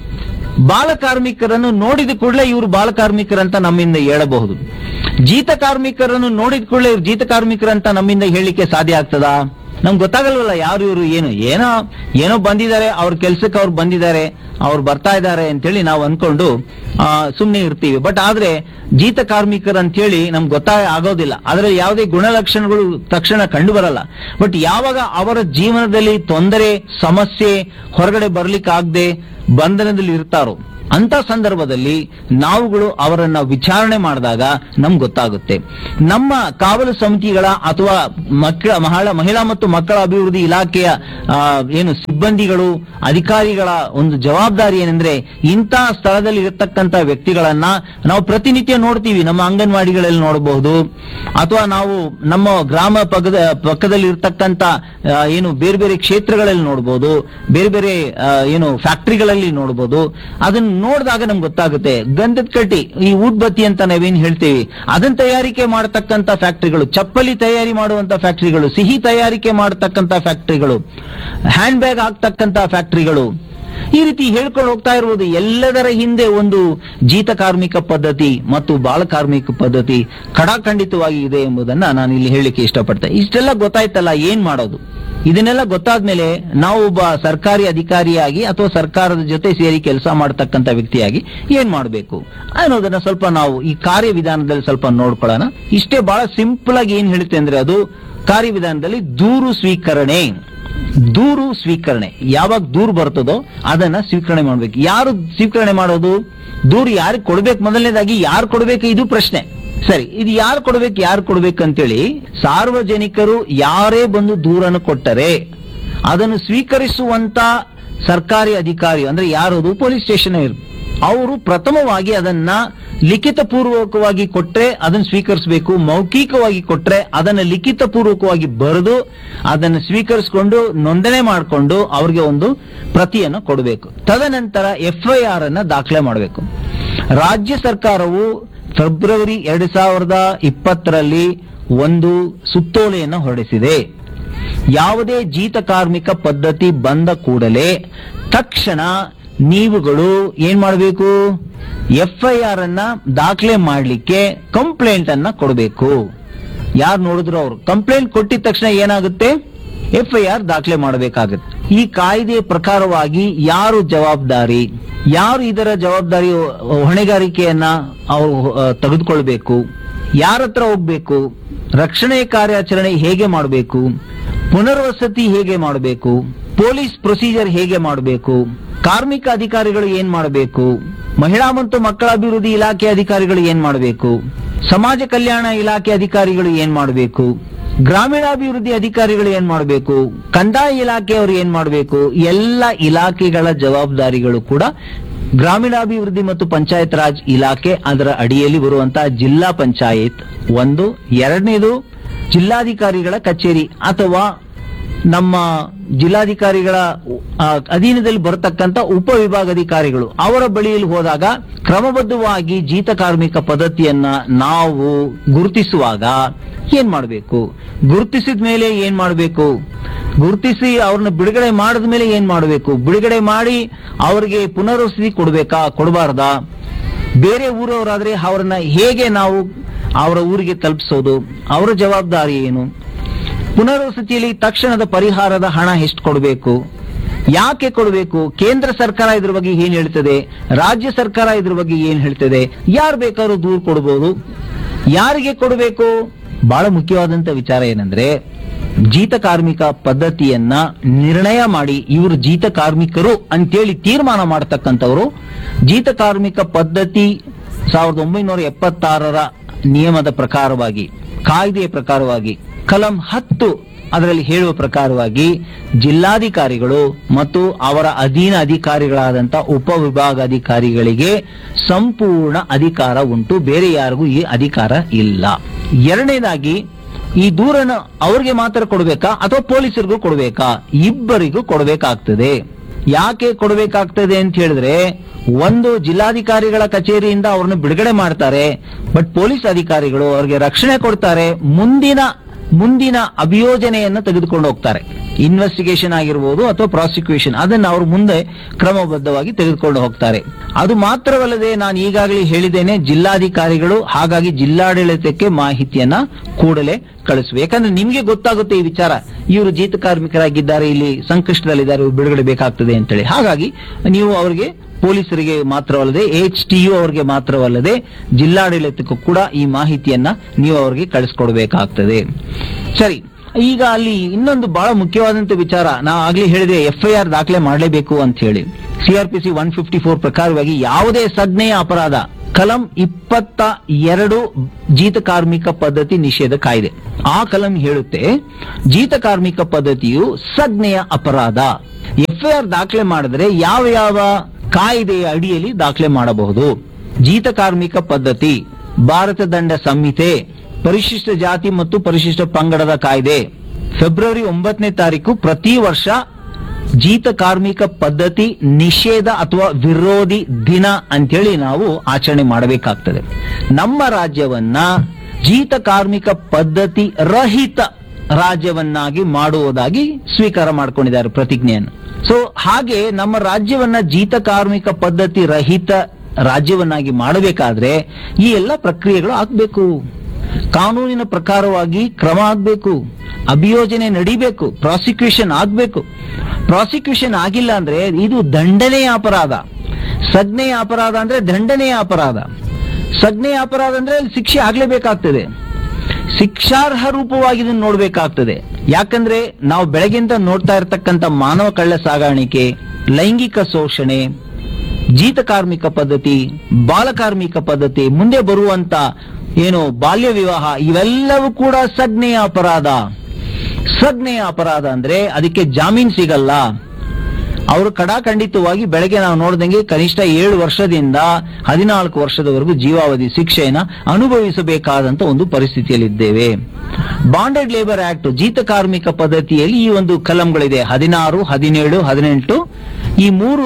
ಬಾಲ ಕಾರ್ಮಿಕರನ್ನು ನೋಡಿದ ಕೂಡಲೇ ಇವರು ಬಾಲ ಕಾರ್ಮಿಕರಂತ ನಮ್ಮಿಂದ ಹೇಳಬಹುದು ಜೀತ ಕಾರ್ಮಿಕರನ್ನು ನೋಡಿದ ಕೂಡಲೇ ಇವ್ರು ಜೀತ ಕಾರ್ಮಿಕರಂತ ನಮ್ಮಿಂದ ಹೇಳಿಕೆ ಸಾಧ್ಯ ಆಗ್ತದಾ ನಮ್ಗೆ ಗೊತ್ತಾಗಲ್ವಲ್ಲ ಯಾರು ಇವರು ಏನು ಏನೋ ಏನೋ ಬಂದಿದ್ದಾರೆ ಅವ್ರ ಕೆಲ್ಸಕ್ಕೆ ಅವ್ರು ಬಂದಿದ್ದಾರೆ ಅವ್ರು ಬರ್ತಾ ಇದ್ದಾರೆ ಅಂತೇಳಿ ನಾವು ಅನ್ಕೊಂಡು ಆ, ಸುಮ್ನೆ ಇರ್ತೀವಿ ಬಟ್ ಆದ್ರೆ ಜೀತ ಕಾರ್ಮಿಕರು ಅಂತೇಳಿ ನಮ್ಗೆ ಗೊತ್ತಾ ಆಗೋದಿಲ್ಲ ಅದರಲ್ಲಿ ಯಾವುದೇ ಗುಣಲಕ್ಷಣಗಳು ತಕ್ಷಣ ಕಂಡು ಬರಲ್ಲ ಬಟ್ ಯಾವಾಗ ಅವರ ಜೀವನದಲ್ಲಿ ತೊಂದರೆ ಸಮಸ್ಯೆ ಹೊರಗಡೆ ಬರ್ಲಿಕ್ಕಾಗದೆ ಬಂಧನದಲ್ಲಿ ಇರ್ತಾರೋ ಅಂತ ಸಂದರ್ಭದಲ್ಲಿ ನಾವುಗಳು ಅವರನ್ನ ವಿಚಾರಣೆ ಮಾಡಿದಾಗ ನಮ್ಗೆ ಗೊತ್ತಾಗುತ್ತೆ ನಮ್ಮ ಕಾವಲು ಸಮಿತಿಗಳ ಅಥವಾ ಮಕ್ಕಳ ಮಹಿಳಾ ಮಹಿಳಾ ಮತ್ತು ಮಕ್ಕಳ ಅಭಿವೃದ್ಧಿ ಇಲಾಖೆಯ ಆ, ಏನು ಸಿಬ್ಬಂದಿಗಳು ಅಧಿಕಾರಿಗಳ ಒಂದು ಜವಾಬ್ದಾರಿ ಏನಂದ್ರೆ ಇಂಥ ಸ್ಥಳದಲ್ಲಿ ಇರತಕ್ಕಂತ ವ್ಯಕ್ತಿಗಳನ್ನ ನಾವು ಪ್ರತಿನಿತ್ಯ ನೋಡ್ತೀವಿ ನಮ್ಮ ಅಂಗನವಾಡಿಗಳಲ್ಲಿ ನೋಡಬಹುದು ಅಥವಾ ನಾವು ನಮ್ಮ ಗ್ರಾಮ ಪಕ್ಕದ ಪಕ್ಕದಲ್ಲಿ ಇರ್ತಕ್ಕಂತ ಆ, ಏನು ಬೇರೆ ಬೇರೆ ಕ್ಷೇತ್ರಗಳಲ್ಲಿ ನೋಡಬಹುದು ಬೇರೆ ಬೇರೆ ಆ, ಏನು ಫ್ಯಾಕ್ಟರಿಗಳಲ್ಲಿ ನೋಡಬಹುದು ಅದನ್ನ ನೋಡಿದಾಗ ನಮ್ಗೆ ಗೊತ್ತಾಗುತ್ತೆ ಗಂಧದ ಕಡ್ಡಿ ಈ ಊದ್ಬತ್ತಿ ಅಂತ ನಾವೇನ್ ಹೇಳ್ತೀವಿ ಅದನ್ನ ತಯಾರಿಕೆ ಮಾಡತಕ್ಕಂತ ಫ್ಯಾಕ್ಟರಿಗಳು ಚಪ್ಪಲಿ ತಯಾರಿ ಮಾಡುವಂತ ಫ್ಯಾಕ್ಟರಿಗಳು ಸಿಹಿ ತಯಾರಿಕೆ ಮಾಡತಕ್ಕಂತ ಫ್ಯಾಕ್ಟರಿಗಳು ಹ್ಯಾಂಡ್ ಬ್ಯಾಗ್ ಹಾಕ್ತಕ್ಕಂತ ಫ್ಯಾಕ್ಟರಿಗಳು ಈ ರೀತಿ ಹೇಳ್ಕೊಂಡು ಹೋಗ್ತಾ ಇರುವುದು ಎಲ್ಲದರ ಹಿಂದೆ ಒಂದು ಜೀತ ಕಾರ್ಮಿಕ ಪದ್ಧತಿ ಮತ್ತು ಬಾಲ ಕಾರ್ಮಿಕ ಪದ್ಧತಿ ಕಡಾಖಂಡಿತವಾಗಿ ಇದೆ ಎಂಬುದನ್ನ ನಾನು ಇಲ್ಲಿ ಹೇಳಲಿಕ್ಕೆ ಇಷ್ಟಪಡ್ತೇನೆ ಇಷ್ಟೆಲ್ಲ ಗೊತ್ತಾಯ್ತಲ್ಲ ಏನ್ ಮಾಡೋದು ಇದನ್ನೆಲ್ಲ ಗೊತ್ತಾದ್ಮೇಲೆ ನಾವು ಒಬ್ಬ ಸರ್ಕಾರಿ ಅಧಿಕಾರಿಯಾಗಿ ಅಥವಾ ಸರ್ಕಾರದ ಜೊತೆ ಸೇರಿ ಕೆಲಸ ಮಾಡತಕ್ಕಂತ ವ್ಯಕ್ತಿಯಾಗಿ ಏನ್ ಮಾಡಬೇಕು ಅನ್ನೋದನ್ನ ಸ್ವಲ್ಪ ನಾವು ಈ ಕಾರ್ಯವಿಧಾನದಲ್ಲಿ ಸ್ವಲ್ಪ ನೋಡ್ಕೊಳ್ಳೋಣ ಇಷ್ಟೇ ಬಹಳ ಸಿಂಪಲ್ ಆಗಿ ಏನ್ ಹೇಳುತ್ತೆ ಅಂದ್ರೆ ಅದು ಕಾರ್ಯವಿಧಾನದಲ್ಲಿ ದೂರು ಸ್ವೀಕರಣೆ ದೂರು ಸ್ವೀಕರಣೆ ಯಾವಾಗ ದೂರು ಬರ್ತದೋ ಅದನ್ನ ಸ್ವೀಕರಣೆ ಮಾಡ್ಬೇಕು ಯಾರು ಸ್ವೀಕರಣೆ ಮಾಡೋದು ದೂರು ಯಾರಿಗೆ ಕೊಡ್ಬೇಕು ಮೊದಲನೇದಾಗಿ ಯಾರು ಕೊಡ್ಬೇಕು ಇದು ಪ್ರಶ್ನೆ ಸರಿ ಇದು ಯಾರು ಕೊಡ್ಬೇಕು ಯಾರು ಕೊಡ್ಬೇಕು ಅಂತೇಳಿ ಸಾರ್ವಜನಿಕರು ಯಾರೇ ಬಂದು ದೂರನ್ನು ಕೊಟ್ಟರೆ ಅದನ್ನು ಸ್ವೀಕರಿಸುವಂತ ಸರ್ಕಾರಿ ಅಧಿಕಾರಿ ಅಂದ್ರೆ ಯಾರದು ಪೊಲೀಸ್ ಸ್ಟೇಷನ್ ಅವರು ಪ್ರಥಮವಾಗಿ ಅದನ್ನ ಲಿಖಿತ ಪೂರ್ವಕವಾಗಿ ಕೊಟ್ರೆ ಅದನ್ನು ಸ್ವೀಕರಿಸಬೇಕು ಮೌಖಿಕವಾಗಿ ಕೊಟ್ರೆ ಅದನ್ನ ಲಿಖಿತ ಪೂರ್ವಕವಾಗಿ ಬರೆದು ಅದನ್ನು ಸ್ವೀಕರಿಸಿಕೊಂಡು ನೋಂದಣಿ ಮಾಡಿಕೊಂಡು ಅವ್ರಿಗೆ ಒಂದು ಪ್ರತಿಯನ್ನು ಕೊಡಬೇಕು ತದನಂತರ ಎಫ್ಐಆರ್ ಅನ್ನ ದಾಖಲೆ ಮಾಡಬೇಕು ರಾಜ್ಯ ಸರ್ಕಾರವು ಫೆಬ್ರವರಿ ಎರಡ್ ಸಾವಿರದ ಇಪ್ಪತ್ತರಲ್ಲಿ ಒಂದು ಸುತ್ತೋಲೆಯನ್ನು ಹೊರಡಿಸಿದೆ ಯಾವುದೇ ಜೀತ ಕಾರ್ಮಿಕ ಪದ್ಧತಿ ಬಂದ ಕೂಡಲೇ ತಕ್ಷಣ ನೀವುಗಳು ಏನ್ ಮಾಡಬೇಕು ಎಫ್ ಐ ಆರ್ ಅನ್ನ ದಾಖಲೆ ಮಾಡಲಿಕ್ಕೆ ಕಂಪ್ಲೇಂಟ್ ಅನ್ನ ಕೊಡಬೇಕು ಯಾರು ನೋಡಿದ್ರು ಅವರು ಕಂಪ್ಲೇಂಟ್ ಕೊಟ್ಟಿದ ತಕ್ಷಣ ಏನಾಗುತ್ತೆ ಎಫ್ ಐ ಆರ್ ದಾಖಲೆ ಮಾಡಬೇಕಾಗುತ್ತೆ ಈ ಕಾಯ್ದೆ ಪ್ರಕಾರವಾಗಿ ಯಾರು ಜವಾಬ್ದಾರಿ ಯಾರು ಇದರ ಜವಾಬ್ದಾರಿ ಹೊಣೆಗಾರಿಕೆಯನ್ನ ಅವರು ಆ, ತೆಗೆದುಕೊಳ್ಬೇಕು ಯಾರ ಹತ್ರ ಹೋಗ್ಬೇಕು ರಕ್ಷಣೆ ಕಾರ್ಯಾಚರಣೆ ಹೇಗೆ ಮಾಡಬೇಕು ಪುನರ್ವಸತಿ ಹೇಗೆ ಮಾಡಬೇಕು ಪೊಲೀಸ್ ಪ್ರೊಸೀಜರ್ ಹೇಗೆ ಮಾಡಬೇಕು ಕಾರ್ಮಿಕ ಅಧಿಕಾರಿಗಳು ಏನ್ ಮಾಡಬೇಕು ಮಹಿಳಾ ಮತ್ತು ಮಕ್ಕಳ ಅಭಿವೃದ್ಧಿ ಇಲಾಖೆ ಅಧಿಕಾರಿಗಳು ಏನ್ ಮಾಡಬೇಕು ಸಮಾಜ ಕಲ್ಯಾಣ ಇಲಾಖೆ ಅಧಿಕಾರಿಗಳು ಏನ್ ಮಾಡಬೇಕು ಗ್ರಾಮೀಣಾಭಿವೃದ್ಧಿ ಅಧಿಕಾರಿಗಳು ಏನ್ ಮಾಡಬೇಕು ಕಂದಾಯ ಇಲಾಖೆಯವರು ಏನ್ ಮಾಡಬೇಕು ಎಲ್ಲ ಇಲಾಖೆಗಳ ಜವಾಬ್ದಾರಿಗಳು ಕೂಡ ಗ್ರಾಮೀಣಾಭಿವೃದ್ಧಿ ಮತ್ತು ಪಂಚಾಯತ್ ರಾಜ್ ಇಲಾಖೆ ಅದರ ಅಡಿಯಲ್ಲಿ ಬರುವಂತಹ ಜಿಲ್ಲಾ ಪಂಚಾಯತ್ ಒಂದು ಎರಡನೇದು ಜಿಲ್ಲಾಧಿಕಾರಿಗಳ ಕಚೇರಿ ಅಥವಾ ನಮ್ಮ ಜಿಲ್ಲಾಧಿಕಾರಿಗಳ ಆ, ಅಧೀನದಲ್ಲಿ ಬರತಕ್ಕಂತ ಉಪವಿಭಾಗಾಧಿಕಾರಿಗಳು ಅವರ ಬಳಿಯಲ್ಲಿ ಹೋದಾಗ ಕ್ರಮಬದ್ಧವಾಗಿ ಜೀತ ಕಾರ್ಮಿಕ ಪದ್ಧತಿಯನ್ನ ನಾವು ಗುರುತಿಸುವಾಗ ಏನ್ ಮಾಡಬೇಕು ಗುರುತಿಸಿದ ಮೇಲೆ ಏನ್ ಮಾಡಬೇಕು ಗುರುತಿಸಿ ಅವ್ರನ್ನ ಬಿಡುಗಡೆ ಮಾಡಿದ ಮೇಲೆ ಏನ್ ಮಾಡಬೇಕು ಬಿಡುಗಡೆ ಮಾಡಿ ಅವರಿಗೆ ಪುನರ್ವಸತಿ ಕೊಡ್ಬೇಕಾ ಕೊಡಬಾರ್ದಾ ಬೇರೆ ಊರವರಾದ್ರೆ ಅವರನ್ನ ಹೇಗೆ ನಾವು ಅವರ ಊರಿಗೆ ತಲುಪಿಸೋದು ಅವರ ಜವಾಬ್ದಾರಿ ಏನು ಪುನರ್ವಸತಿಯಲ್ಲಿ ತಕ್ಷಣದ ಪರಿಹಾರದ ಹಣ ಎಷ್ಟು ಕೊಡಬೇಕು ಯಾಕೆ ಕೊಡಬೇಕು ಕೇಂದ್ರ ಸರ್ಕಾರ ಇದ್ರ ಬಗ್ಗೆ ಏನ್ ಹೇಳ್ತದೆ ರಾಜ್ಯ ಸರ್ಕಾರ ಇದ್ರ ಬಗ್ಗೆ ಏನ್ ಹೇಳ್ತದೆ ಯಾರು ಬೇಕಾದ್ರೂ ದೂರು ಕೊಡಬಹುದು ಯಾರಿಗೆ ಕೊಡಬೇಕು ಬಹಳ ಮುಖ್ಯವಾದಂತ ವಿಚಾರ ಏನಂದ್ರೆ ಜೀತ ಕಾರ್ಮಿಕ ಪದ್ಧತಿಯನ್ನ ನಿರ್ಣಯ ಮಾಡಿ ಇವರು ಜೀತ ಕಾರ್ಮಿಕರು ಅಂತೇಳಿ ತೀರ್ಮಾನ ಮಾಡತಕ್ಕಂಥವರು ಜೀತ ಕಾರ್ಮಿಕ ಪದ್ಧತಿ ಸಾವಿರದ ಒಂಬೈನೂರ ಎಪ್ಪತ್ತಾರರ ನಿಯಮದ ಪ್ರಕಾರವಾಗಿ ಕಾಯ್ದೆಯ ಪ್ರಕಾರವಾಗಿ ಕಲಂ ಹತ್ತು ಅದರಲ್ಲಿ ಹೇಳುವ ಪ್ರಕಾರವಾಗಿ ಜಿಲ್ಲಾಧಿಕಾರಿಗಳು ಮತ್ತು ಅವರ ಅಧೀನ ಅಧಿಕಾರಿಗಳಾದಂತ ಉಪವಿಭಾಗಾಧಿಕಾರಿಗಳಿಗೆ ಸಂಪೂರ್ಣ ಅಧಿಕಾರ ಉಂಟು ಬೇರೆ ಯಾರಿಗೂ ಈ ಅಧಿಕಾರ ಇಲ್ಲ ಎರಡನೇದಾಗಿ ಈ ದೂರನ್ನು ಅವ್ರಿಗೆ ಮಾತ್ರ ಕೊಡಬೇಕಾ ಅಥವಾ ಪೊಲೀಸರಿಗೂ ಕೊಡಬೇಕಾ ಇಬ್ಬರಿಗೂ ಕೊಡಬೇಕಾಗ್ತದೆ ಯಾಕೆ ಕೊಡಬೇಕಾಗ್ತದೆ ಅಂತ ಹೇಳಿದ್ರೆ ಒಂದು ಜಿಲ್ಲಾಧಿಕಾರಿಗಳ ಕಚೇರಿಯಿಂದ ಅವ್ರನ್ನ ಬಿಡುಗಡೆ ಮಾಡ್ತಾರೆ ಬಟ್ ಪೊಲೀಸ್ ಅಧಿಕಾರಿಗಳು ಅವ್ರಿಗೆ ರಕ್ಷಣೆ ಕೊಡ್ತಾರೆ ಮುಂದಿನ ಮುಂದಿನ ಅಭಿಯೋಜನೆಯನ್ನು ತೆಗೆದುಕೊಂಡು ಹೋಗ್ತಾರೆ ಇನ್ವೆಸ್ಟಿಗೇಷನ್ ಆಗಿರ್ಬೋದು ಅಥವಾ ಪ್ರಾಸಿಕ್ಯೂಷನ್ ಅದನ್ನ ಅವರು ಮುಂದೆ ಕ್ರಮಬದ್ಧವಾಗಿ ತೆಗೆದುಕೊಂಡು ಹೋಗ್ತಾರೆ ಅದು ಮಾತ್ರವಲ್ಲದೆ ನಾನು ಈಗಾಗಲೇ ಹೇಳಿದ್ದೇನೆ ಜಿಲ್ಲಾಧಿಕಾರಿಗಳು ಹಾಗಾಗಿ ಜಿಲ್ಲಾಡಳಿತಕ್ಕೆ ಮಾಹಿತಿಯನ್ನ ಕೂಡಲೇ ಕಳಿಸುವ ಯಾಕಂದ್ರೆ ನಿಮ್ಗೆ ಗೊತ್ತಾಗುತ್ತೆ ಈ ವಿಚಾರ ಇವರು ಜೀತ ಕಾರ್ಮಿಕರಾಗಿದ್ದಾರೆ ಇಲ್ಲಿ ಸಂಕಷ್ಟದಲ್ಲಿದ್ದಾರೆ ಇವ್ರು ಬಿಡುಗಡೆ ಬೇಕಾಗ್ತದೆ ಅಂತೇಳಿ ಹಾಗಾಗಿ ನೀವು ಅವರಿಗೆ ಪೊಲೀಸರಿಗೆ ಮಾತ್ರವಲ್ಲದೆ ಎಚ್ ಟಿ ಯು ಅವರಿಗೆ ಮಾತ್ರವಲ್ಲದೆ ಜಿಲ್ಲಾಡಳಿತಕ್ಕೂ ಕೂಡ ಈ ಮಾಹಿತಿಯನ್ನ ನೀವು ಅವರಿಗೆ ಕಳಿಸ್ಕೊಡ್ಬೇಕಾಗ್ತದೆ ಸರಿ ಈಗ ಅಲ್ಲಿ ಇನ್ನೊಂದು ಬಹಳ ಮುಖ್ಯವಾದಂತ ವಿಚಾರ ನಾ ಆಗ್ಲೇ ಹೇಳಿದೆ ಎಫ್ ಐ ಆರ್ ದಾಖಲೆ ಮಾಡಲೇಬೇಕು ಅಂತ ಹೇಳಿ ಸಿಆರ್ಪಿಸಿ ಒನ್ ಫಿಫ್ಟಿ ಫೋರ್ ಪ್ರಕಾರವಾಗಿ ಯಾವುದೇ ಸಂಜ್ಞೆಯ ಅಪರಾಧ ಕಲಂ ಇಪ್ಪತ್ತ ಎರಡು ಜೀತ ಕಾರ್ಮಿಕ ಪದ್ಧತಿ ನಿಷೇಧ ಕಾಯ್ದೆ ಆ ಕಲಂ ಹೇಳುತ್ತೆ ಜೀತ ಕಾರ್ಮಿಕ ಪದ್ಧತಿಯು ಸಂಜ್ಞೆಯ ಅಪರಾಧ ಎಫ್ಐಆರ್ ದಾಖಲೆ ಮಾಡಿದ್ರೆ ಯಾವ ಯಾವ ಕಾಯ್ದೆಯ ಅಡಿಯಲ್ಲಿ ದಾಖಲೆ ಮಾಡಬಹುದು ಜೀತ ಕಾರ್ಮಿಕ ಪದ್ಧತಿ ಭಾರತ ದಂಡ ಸಂಹಿತೆ ಪರಿಶಿಷ್ಟ ಜಾತಿ ಮತ್ತು ಪರಿಶಿಷ್ಟ ಪಂಗಡದ ಕಾಯ್ದೆ ಫೆಬ್ರವರಿ ಒಂಬತ್ತನೇ ತಾರೀಕು ಪ್ರತಿ ವರ್ಷ ಜೀತ ಕಾರ್ಮಿಕ ಪದ್ಧತಿ ನಿಷೇಧ ಅಥವಾ ವಿರೋಧಿ ದಿನ ಅಂತೇಳಿ ನಾವು ಆಚರಣೆ ಮಾಡಬೇಕಾಗ್ತದೆ ನಮ್ಮ ರಾಜ್ಯವನ್ನ ಜೀತ ಕಾರ್ಮಿಕ ಪದ್ಧತಿ ರಹಿತ ರಾಜ್ಯವನ್ನಾಗಿ ಮಾಡುವುದಾಗಿ ಸ್ವೀಕಾರ ಮಾಡಿಕೊಂಡಿದ್ದಾರೆ ಪ್ರತಿಜ್ಞೆಯನ್ನು ಸೊ ಹಾಗೆ ನಮ್ಮ ರಾಜ್ಯವನ್ನ ಜೀತ ಕಾರ್ಮಿಕ ಪದ್ಧತಿ ರಹಿತ ರಾಜ್ಯವನ್ನಾಗಿ ಮಾಡಬೇಕಾದ್ರೆ ಈ ಎಲ್ಲ ಪ್ರಕ್ರಿಯೆಗಳು ಆಗ್ಬೇಕು ಕಾನೂನಿನ ಪ್ರಕಾರವಾಗಿ ಕ್ರಮ ಆಗ್ಬೇಕು ಅಭಿಯೋಜನೆ ನಡಿಬೇಕು ಪ್ರಾಸಿಕ್ಯೂಷನ್ ಆಗ್ಬೇಕು ಪ್ರಾಸಿಕ್ಯೂಷನ್ ಆಗಿಲ್ಲ ಅಂದ್ರೆ ಇದು ದಂಡನೆಯ ಅಪರಾಧ ಸಂಜ್ಞೆಯ ಅಪರಾಧ ಅಂದ್ರೆ ದಂಡನೆಯ ಅಪರಾಧ ಸಂಜ್ಞೆಯ ಅಪರಾಧ ಅಂದ್ರೆ ಅಲ್ಲಿ ಶಿಕ್ಷೆ ಆಗ್ಲೇಬೇಕಾಗ್ತದೆ ಶಿಕ್ಷಾರ್ಹ ರೂಪವಾಗಿ ಇದನ್ನು ನೋಡ್ಬೇಕಾಗ್ತದೆ ಯಾಕಂದ್ರೆ ನಾವು ಬೆಳಗಿಂದ ನೋಡ್ತಾ ಇರತಕ್ಕಂತ ಮಾನವ ಕಳ್ಳ ಸಾಗಾಣಿಕೆ ಲೈಂಗಿಕ ಶೋಷಣೆ ಜೀತ ಕಾರ್ಮಿಕ ಪದ್ಧತಿ ಬಾಲಕಾರ್ಮಿಕ ಪದ್ಧತಿ ಮುಂದೆ ಬರುವಂತ ಏನು ಬಾಲ್ಯ ವಿವಾಹ ಇವೆಲ್ಲವೂ ಕೂಡ ಸಂಜ್ಞೆಯ ಅಪರಾಧ ಸಂಜ್ಞೆಯ ಅಪರಾಧ ಅಂದ್ರೆ ಅದಕ್ಕೆ ಜಾಮೀನ್ ಸಿಗಲ್ಲ ಅವರು ಕಡಾಖಂಡಿತವಾಗಿ ಬೆಳಗ್ಗೆ ನಾವು ನೋಡಿದಂಗೆ ಕನಿಷ್ಠ ಏಳು ವರ್ಷದಿಂದ ಹದಿನಾಲ್ಕು ವರ್ಷದವರೆಗೂ ಜೀವಾವಧಿ ಶಿಕ್ಷೆಯನ್ನ ಅನುಭವಿಸಬೇಕಾದಂತ ಒಂದು ಪರಿಸ್ಥಿತಿಯಲ್ಲಿದ್ದೇವೆ ಬಾಂಡೆಡ್ ಲೇಬರ್ ಆಕ್ಟ್ ಜೀತ ಕಾರ್ಮಿಕ ಪದ್ಧತಿಯಲ್ಲಿ ಈ ಒಂದು ಕಲಂಗಳಿದೆ ಹದಿನಾರು ಹದಿನೇಳು ಹದಿನೆಂಟು ಈ ಮೂರು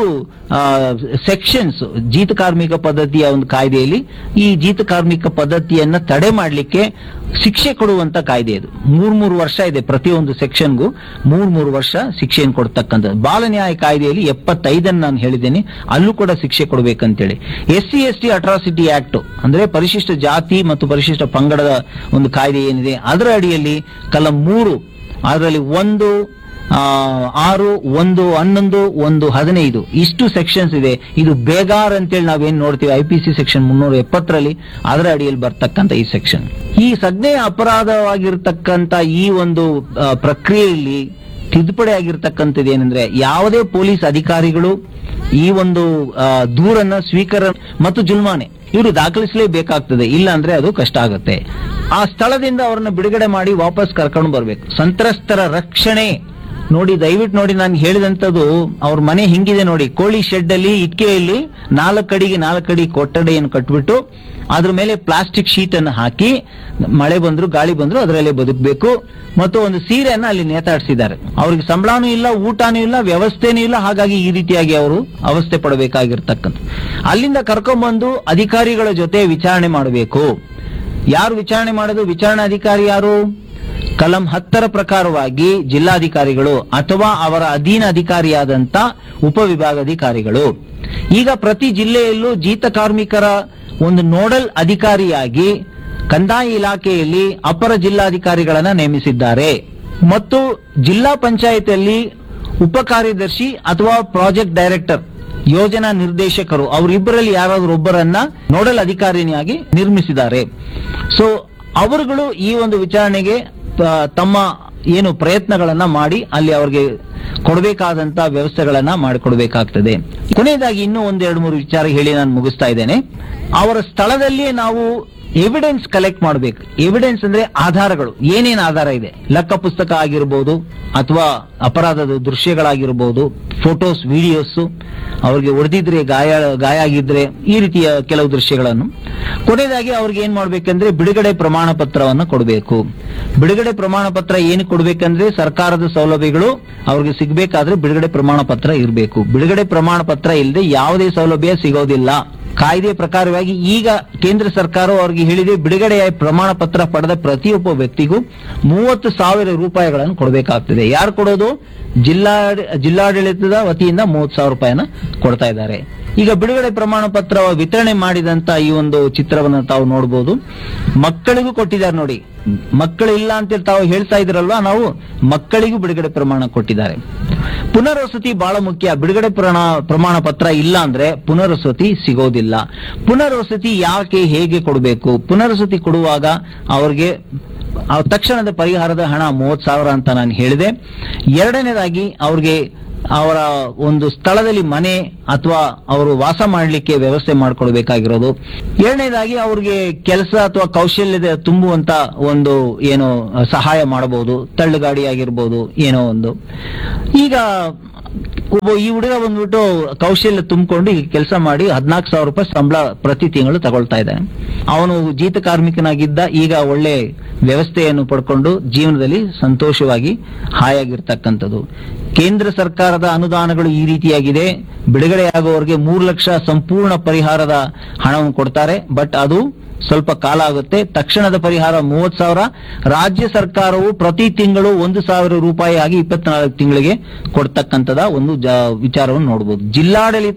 ಸೆಕ್ಷನ್ಸ್ ಜೀತ ಕಾರ್ಮಿಕ ಪದ್ಧತಿಯ ಒಂದು ಕಾಯ್ದೆಯಲ್ಲಿ ಈ ಜೀತ ಕಾರ್ಮಿಕ ಪದ್ಧತಿಯನ್ನ ತಡೆ ಮಾಡಲಿಕ್ಕೆ ಶಿಕ್ಷೆ ಕೊಡುವಂತ ಕಾಯ್ದೆ ಇದು ಮೂರ್ ಮೂರು ವರ್ಷ ಇದೆ ಪ್ರತಿಯೊಂದು ಸೆಕ್ಷನ್ಗೂ ಮೂರ್ ಮೂರು ವರ್ಷ ಶಿಕ್ಷೆಯನ್ನು ಕೊಡ್ತಕ್ಕಂಥದ್ದು ಬಾಲ ನ್ಯಾಯ ಕಾಯ್ದೆಯಲ್ಲಿ ಎಪ್ಪತ್ತೈದನ್ನು ನಾನು ಹೇಳಿದ್ದೇನೆ ಅಲ್ಲೂ ಕೂಡ ಶಿಕ್ಷೆ ಕೊಡಬೇಕಂತೇಳಿ S C S T atrocity act ಅಂದ್ರೆ ಪರಿಶಿಷ್ಟ ಜಾತಿ ಮತ್ತು ಪರಿಶಿಷ್ಟ ಪಂಗಡದ ಒಂದು ಕಾಯ್ದೆ ಏನಿದೆ ಅದರ ಅಡಿಯಲ್ಲಿ ಕಲಂ ಮೂರು ಅದರಲ್ಲಿ ಒಂದು ಆ, ಆರು ಒಂದು ಹನ್ನೊಂದು ಒಂದು ಹದಿನೈದು ಇಷ್ಟು ಸೆಕ್ಷನ್ಸ್ ಇದೆ ಇದು ಬೇಗಾರ್ ಅಂತೇಳಿ ನಾವೇನ್ ನೋಡ್ತೀವಿ ಐ ಪಿ ಸಿ ಸೆಕ್ಷನ್ ಮುನ್ನೂರ ಎಪ್ಪತ್ತರಲ್ಲಿ ಅದರ ಅಡಿಯಲ್ಲಿ ಬರ್ತಕ್ಕಂಥ ಈ ಸೆಕ್ಷನ್ ಈ ಸಂಜ್ಞೆಯ ಅಪರಾಧವಾಗಿರ್ತಕ್ಕಂಥ ಈ ಒಂದು ಆ, ಪ್ರಕ್ರಿಯೆಯಲ್ಲಿ ತಿದ್ದುಪಡಿ ಆಗಿರ್ತಕ್ಕಂಥದ್ದು ಏನಂದ್ರೆ ಯಾವುದೇ ಪೊಲೀಸ್ ಅಧಿಕಾರಿಗಳು ಈ ಒಂದು ಆ, ದೂರನ್ನ ಸ್ವೀಕಾರ ಮತ್ತು ಜುಲ್ಮಾನೆ ಇವರು ದಾಖಲಿಸಲೇಬೇಕಾಗ್ತದೆ ಇಲ್ಲ ಅಂದ್ರೆ ಅದು ಕಷ್ಟ ಆಗುತ್ತೆ ಆ ಸ್ಥಳದಿಂದ ಅವರನ್ನ ಬಿಡುಗಡೆ ಮಾಡಿ ವಾಪಸ್ ಕರ್ಕೊಂಡು ಬರ್ಬೇಕು ಸಂತ್ರಸ್ತರ ರಕ್ಷಣೆ ನೋಡಿ ದಯವಿಟ್ಟು ನೋಡಿ ನಾನು ಹೇಳಿದಂತದ್ದು ಅವ್ರ ಮನೆ ಹಿಂಗಿದೆ ನೋಡಿ ಕೋಳಿ ಶೆಡ್ ಅಲ್ಲಿ ಇಟ್ಕೆಯಲ್ಲಿ ನಾಲ್ಕಡಿಗೆ ನಾಲ್ಕಡಿ ಕೊಠಡಿಯನ್ನು ಕಟ್ಬಿಟ್ಟು ಅದ್ರ ಮೇಲೆ ಪ್ಲಾಸ್ಟಿಕ್ ಶೀಟ್ ಅನ್ನು ಹಾಕಿ ಮಳೆ ಬಂದ್ರು ಗಾಳಿ ಬಂದ್ರು ಅದರಲ್ಲೇ ಬದುಕಬೇಕು ಮತ್ತು ಒಂದು ಸೀರೆಯನ್ನ ಅಲ್ಲಿ ನೇತಾಡಿಸಿದ್ದಾರೆ ಅವ್ರಿಗೆ ಸಂಬಳನೂ ಇಲ್ಲ ಊಟನೂ ಇಲ್ಲ ವ್ಯವಸ್ಥೆನೂ ಇಲ್ಲ ಹಾಗಾಗಿ ಈ ರೀತಿಯಾಗಿ ಅವರು ಅವಸ್ಥೆ ಪಡಬೇಕಾಗಿರ್ತಕ್ಕಂಥ ಅಲ್ಲಿಂದ ಕರ್ಕೊಂಡ್ಬಂದು ಅಧಿಕಾರಿಗಳ ಜೊತೆ ವಿಚಾರಣೆ ಮಾಡಬೇಕು ಯಾರು ವಿಚಾರಣೆ ಮಾಡೋದು ವಿಚಾರಣಾ ಅಧಿಕಾರಿ ಯಾರು ಕಲಂ ಹತ್ತರ ಪ್ರಕಾರವಾಗಿ ಜಿಲ್ಲಾಧಿಕಾರಿಗಳು ಅಥವಾ ಅವರ ಅಧೀನ ಅಧಿಕಾರಿಯಾದಂತ ಉಪವಿಭಾಗಾಧಿಕಾರಿಗಳು ಈಗ ಪ್ರತಿ ಜಿಲ್ಲೆಯಲ್ಲೂ ಜೀತ ಕಾರ್ಮಿಕರ ಒಂದು ನೋಡಲ್ ಅಧಿಕಾರಿಯಾಗಿ ಕಂದಾಯ ಇಲಾಖೆಯಲ್ಲಿ ಅಪರ ಜಿಲ್ಲಾಧಿಕಾರಿಗಳನ್ನ ನೇಮಿಸಿದ್ದಾರೆ ಮತ್ತು ಜಿಲ್ಲಾ ಪಂಚಾಯತಿಯಲ್ಲಿ ಉಪ ಕಾರ್ಯದರ್ಶಿ ಅಥವಾ ಪ್ರಾಜೆಕ್ಟ್ ಡೈರೆಕ್ಟರ್ ಯೋಜನಾ ನಿರ್ದೇಶಕರು ಅವರಿಬ್ಬರಲ್ಲಿ ಯಾರಾದ್ರೂ ಒಬ್ಬರನ್ನ ನೋಡಲ್ ಅಧಿಕಾರಿನಿಯಾಗಿ ನಿರ್ಮಿಸಿದ್ದಾರೆ ಸೊ ಅವರುಗಳು ಈ ಒಂದು ವಿಚಾರಣೆಗೆ ಆ, ತಮ್ಮ ಏನು ಪ್ರಯತ್ನಗಳನ್ನ ಮಾಡಿ ಅಲ್ಲಿ ಅವರಿಗೆ ಕೊಡಬೇಕಾದಂತ ವ್ಯವಸ್ಥೆಗಳನ್ನ ಮಾಡಿಕೊಡ್ಬೇಕಾಗ್ತದೆ ಕೊನೆಯದಾಗಿ ಇನ್ನೂ ಒಂದೆರಡು ಮೂರು ವಿಚಾರ ಹೇಳಿ ನಾನು ಮುಗಿಸ್ತಾ ಇದ್ದೇನೆ ಅವರ ಸ್ಥಳದಲ್ಲಿಯೇ ನಾವು ಎವಿಡೆನ್ಸ್ ಕಲೆಕ್ಟ್ ಮಾಡಬೇಕು ಎವಿಡೆನ್ಸ್ ಅಂದ್ರೆ ಆಧಾರಗಳು ಏನೇನು ಆಧಾರ ಇದೆ ಲೆಕ್ಕ ಪುಸ್ತಕ ಆಗಿರ್ಬೋದು ಅಥವಾ ಅಪರಾಧದ ದೃಶ್ಯಗಳಾಗಿರ್ಬೋದು ಫೋಟೋಸ್ ವಿಡಿಯೋಸ್ ಅವ್ರಿಗೆ ಹೊಡೆದಿದ್ರೆ ಗಾಯ ಗಾಯ ಆಗಿದ್ರೆ ಈ ರೀತಿಯ ಕೆಲವು ದೃಶ್ಯಗಳನ್ನು ಕೊನೆಯದಾಗಿ ಅವ್ರಿಗೆ ಏನ್ ಮಾಡ್ಬೇಕಂದ್ರೆ ಬಿಡುಗಡೆ ಪ್ರಮಾಣ ಪತ್ರವನ್ನು ಕೊಡಬೇಕು ಬಿಡುಗಡೆ ಪ್ರಮಾಣ ಪತ್ರ ಏನು ಕೊಡ್ಬೇಕಂದ್ರೆ ಸರ್ಕಾರದ ಸೌಲಭ್ಯಗಳು ಅವ್ರಿಗೆ ಸಿಗ್ಬೇಕಾದ್ರೆ ಬಿಡುಗಡೆ ಪ್ರಮಾಣ ಪತ್ರ ಇರಬೇಕು ಬಿಡುಗಡೆ ಪ್ರಮಾಣ ಪತ್ರ ಇಲ್ಲದೆ ಯಾವುದೇ ಸೌಲಭ್ಯ ಸಿಗೋದಿಲ್ಲ ಕಾಯ್ದೆ ಪ್ರಕಾರವಾಗಿ ಈಗ ಕೇಂದ್ರ ಸರ್ಕಾರ ಅವರಿಗೆ ಹೇಳಿದೆ ಬಿಡುಗಡೆಯ ಪ್ರಮಾಣ ಪತ್ರ ಪಡೆದ ಪ್ರತಿಯೊಬ್ಬ ವ್ಯಕ್ತಿಗೂ ಮೂವತ್ತು ಸಾವಿರ ರೂಪಾಯಿಗಳನ್ನು ಕೊಡಬೇಕಾಗ್ತದೆ ಯಾರು ಕೊಡೋದು ಜಿಲ್ಲಾ ಜಿಲ್ಲಾಡಳಿತದ ವತಿಯಿಂದ ಮೂವತ್ತು ಸಾವಿರ ರೂಪಾಯಿನ ಕೊಡ್ತಾ ಇದ್ದಾರೆ ಈಗ ಬಿಡುಗಡೆ ಪ್ರಮಾಣ ಪತ್ರ ವಿತರಣೆ ಮಾಡಿದಂತ ಈ ಒಂದು ಚಿತ್ರವನ್ನು ತಾವು ನೋಡಬಹುದು ಮಕ್ಕಳಿಗೂ ಕೊಟ್ಟಿದ್ದಾರೆ ನೋಡಿ ಮಕ್ಕಳು ಇಲ್ಲ ಅಂತೇಳಿ ತಾವು ಹೇಳ್ತಾ ಇದ್ರಲ್ವಾ ನಾವು ಮಕ್ಕಳಿಗೂ ಬಿಡುಗಡೆ ಪ್ರಮಾಣ ಕೊಟ್ಟಿದ್ದಾರೆ ಪುನರ್ವಸತಿ ಬಹಳ ಮುಖ್ಯ ಬಿಡುಗಡೆ ಪ್ರಣ- ಪ್ರಮಾಣ ಪತ್ರ ಇಲ್ಲ ಅಂದ್ರೆ ಪುನರ್ವಸತಿ ಸಿಗೋದಿಲ್ಲ ಪುನರ್ವಸತಿ ಯಾಕೆ ಹೇಗೆ ಕೊಡಬೇಕು ಪುನರ್ವಸತಿ ಕೊಡುವಾಗ ಅವ್ರಿಗೆ ಆ ತಕ್ಷಣದ ಪರಿಹಾರದ ಹಣ ಮೂವತ್ ಸಾವಿರ ಅಂತ ನಾನು ಹೇಳಿದೆ ಎರಡನೇದಾಗಿ ಅವ್ರಿಗೆ ಅವರ ಒಂದು ಸ್ಥಳದಲ್ಲಿ ಮನೆ ಅಥವಾ ಅವರು ವಾಸ ಮಾಡಲಿಕ್ಕೆ ವ್ಯವಸ್ಥೆ ಮಾಡಿಕೊಡ್ಬೇಕಾಗಿರೋದು ಎರಡನೇದಾಗಿ ಅವ್ರಿಗೆ ಕೆಲಸ ಅಥವಾ ಕೌಶಲ್ಯದ ತುಂಬುವಂತ ಒಂದು ಏನು ಸಹಾಯ ಮಾಡಬಹುದು ತಳ್ಳುಗಾಡಿ ಆಗಿರ್ಬೋದು ಏನೋ ಒಂದು ಈಗ ಒಬ್ಬ ಈ ಹುಡುಗ ಬಂದ್ಬಿಟ್ಟು ಕೌಶಲ್ಯ ತುಂಬಿಕೊಂಡು ಈಗ ಕೆಲಸ ಮಾಡಿ ಹದಿನಾಲ್ಕು ಸಾವಿರ ರೂಪಾಯಿ ಸಂಬಳ ಪ್ರತಿ ತಿಂಗಳು ತಗೊಳ್ತಾ ಇದ್ದಾನೆ ಅವನು ಜೀತ ಕಾರ್ಮಿಕನಾಗಿದ್ದ ಈಗ ಒಳ್ಳೆ ವ್ಯವಸ್ಥೆಯನ್ನು ಪಡ್ಕೊಂಡು ಜೀವನದಲ್ಲಿ ಸಂತೋಷವಾಗಿ ಹಾಯಾಗಿರ್ತಕ್ಕಂಥದ್ದು ಕೇಂದ್ರ ಸರ್ಕಾರದ ಅನುದಾನಗಳು ಈ ರೀತಿಯಾಗಿದೆ ಬಿಡುಗಡೆಯಾಗುವವರಿಗೆ ಮೂರು ಲಕ್ಷ ಸಂಪೂರ್ಣ ಪರಿಹಾರದ ಹಣವನ್ನು ಕೊಡ್ತಾರೆ ಬಟ್ ಅದು ಸ್ವಲ್ಪ ಕಾಲ ಆಗುತ್ತೆ ತಕ್ಷಣದ ಪರಿಹಾರ ಮೂವತ್ ಸಾವಿರ ರಾಜ್ಯ ಸರ್ಕಾರವು ಪ್ರತಿ ತಿಂಗಳು ಒಂದು ಸಾವಿರ ರೂಪಾಯಿ ಆಗಿ ಇಪ್ಪತ್ನಾಲ್ಕು ತಿಂಗಳಿಗೆ ಕೊಡ್ತಕ್ಕಂಥದ ಒಂದು ಜ- ವಿಚಾರವನ್ನು ನೋಡಬಹುದು ಜಿಲ್ಲಾಡಳಿತ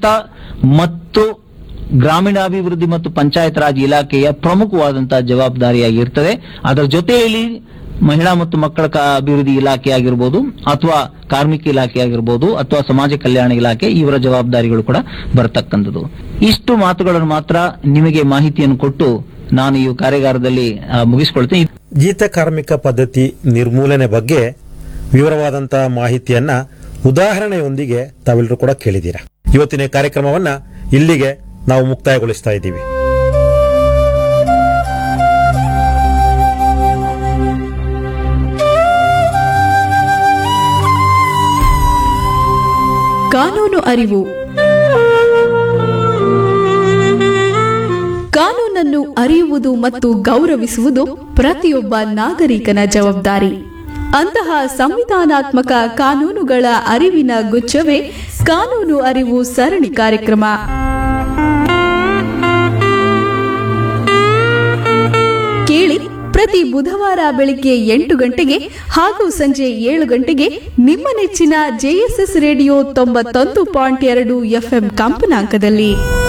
ಮತ್ತು ಗ್ರಾಮೀಣಾಭಿವೃದ್ಧಿ ಮತ್ತು ಪಂಚಾಯತ್ ರಾಜ್ ಇಲಾಖೆಯ ಪ್ರಮುಖವಾದಂತಹ ಜವಾಬ್ದಾರಿಯಾಗಿರ್ತದೆ ಅದರ ಜೊತೆಯಲ್ಲಿ ಮಹಿಳಾ ಮತ್ತು ಮಕ್ಕಳ ಕ- ಅಭಿವೃದ್ಧಿ ಇಲಾಖೆ ಆಗಿರ್ಬೋದು ಅಥವಾ ಕಾರ್ಮಿಕ ಇಲಾಖೆ ಆಗಿರ್ಬೋದು ಅಥವಾ ಸಮಾಜ ಕಲ್ಯಾಣ ಇಲಾಖೆ ಇವರ ಜವಾಬ್ದಾರಿಗಳು ಕೂಡ ಬರತಕ್ಕಂಥದ್ದು ಇಷ್ಟು ಮಾತುಗಳನ್ನು ಮಾತ್ರ ನಿಮಗೆ ಮಾಹಿತಿಯನ್ನು ಕೊಟ್ಟು ನಾನು ಈ ಕಾರ್ಯಾಗಾರದಲ್ಲಿ ಆ, ಮುಗಿಸ್ಕೊಳ್ತೀನಿ ಜೀತ ಕಾರ್ಮಿಕ ಪದ್ಧತಿ ನಿರ್ಮೂಲನೆ ಬಗ್ಗೆ ವಿವರವಾದಂತಹ ಮಾಹಿತಿಯನ್ನ ಉದಾಹರಣೆಯೊಂದಿಗೆ ತಾವೆಲ್ಲರೂ ಕೂಡ ಕೇಳಿದ್ದೀರಾ ಇವತ್ತಿನ ಕಾರ್ಯಕ್ರಮವನ್ನ ಇಲ್ಲಿಗೆ ನಾವು ಮುಕ್ತಾಯಗೊಳಿಸ್ತಾ ಇದ್ದೀವಿ ಕಾನೂನು ಅರಿವು ಕಾನೂನನ್ನು ಅರಿಯುವುದು ಮತ್ತು ಗೌರವಿಸುವುದು ಪ್ರತಿಯೊಬ್ಬ ನಾಗರಿಕನ ಜವಾಬ್ದಾರಿ ಅಂತಹ ಸಂವಿಧಾನಾತ್ಮಕ ಕಾನೂನುಗಳ ಅರಿವಿನ ಗುಚ್ಛವೇ ಕಾನೂನು ಅರಿವು ಸರಣಿ ಕಾರ್ಯಕ್ರಮ ಕೇಳಿ ಪ್ರತಿ ಬುಧವಾರ ಬೆಳಿಗ್ಗೆ ಎಂಟು ಗಂಟೆಗೆ ಹಾಗೂ ಸಂಜೆ ಏಳು ಗಂಟೆಗೆ ನಿಮ್ಮ ನೆಚ್ಚಿನ ಜೆಎಸ್ಎಸ್ ರೇಡಿಯೋ ತೊಂಬತ್ತೊಂದು ಪಾಯಿಂಟ್ ಎರಡು ಎಫ್ಎಂ ಕಂಪನಾಂಕದಲ್ಲಿ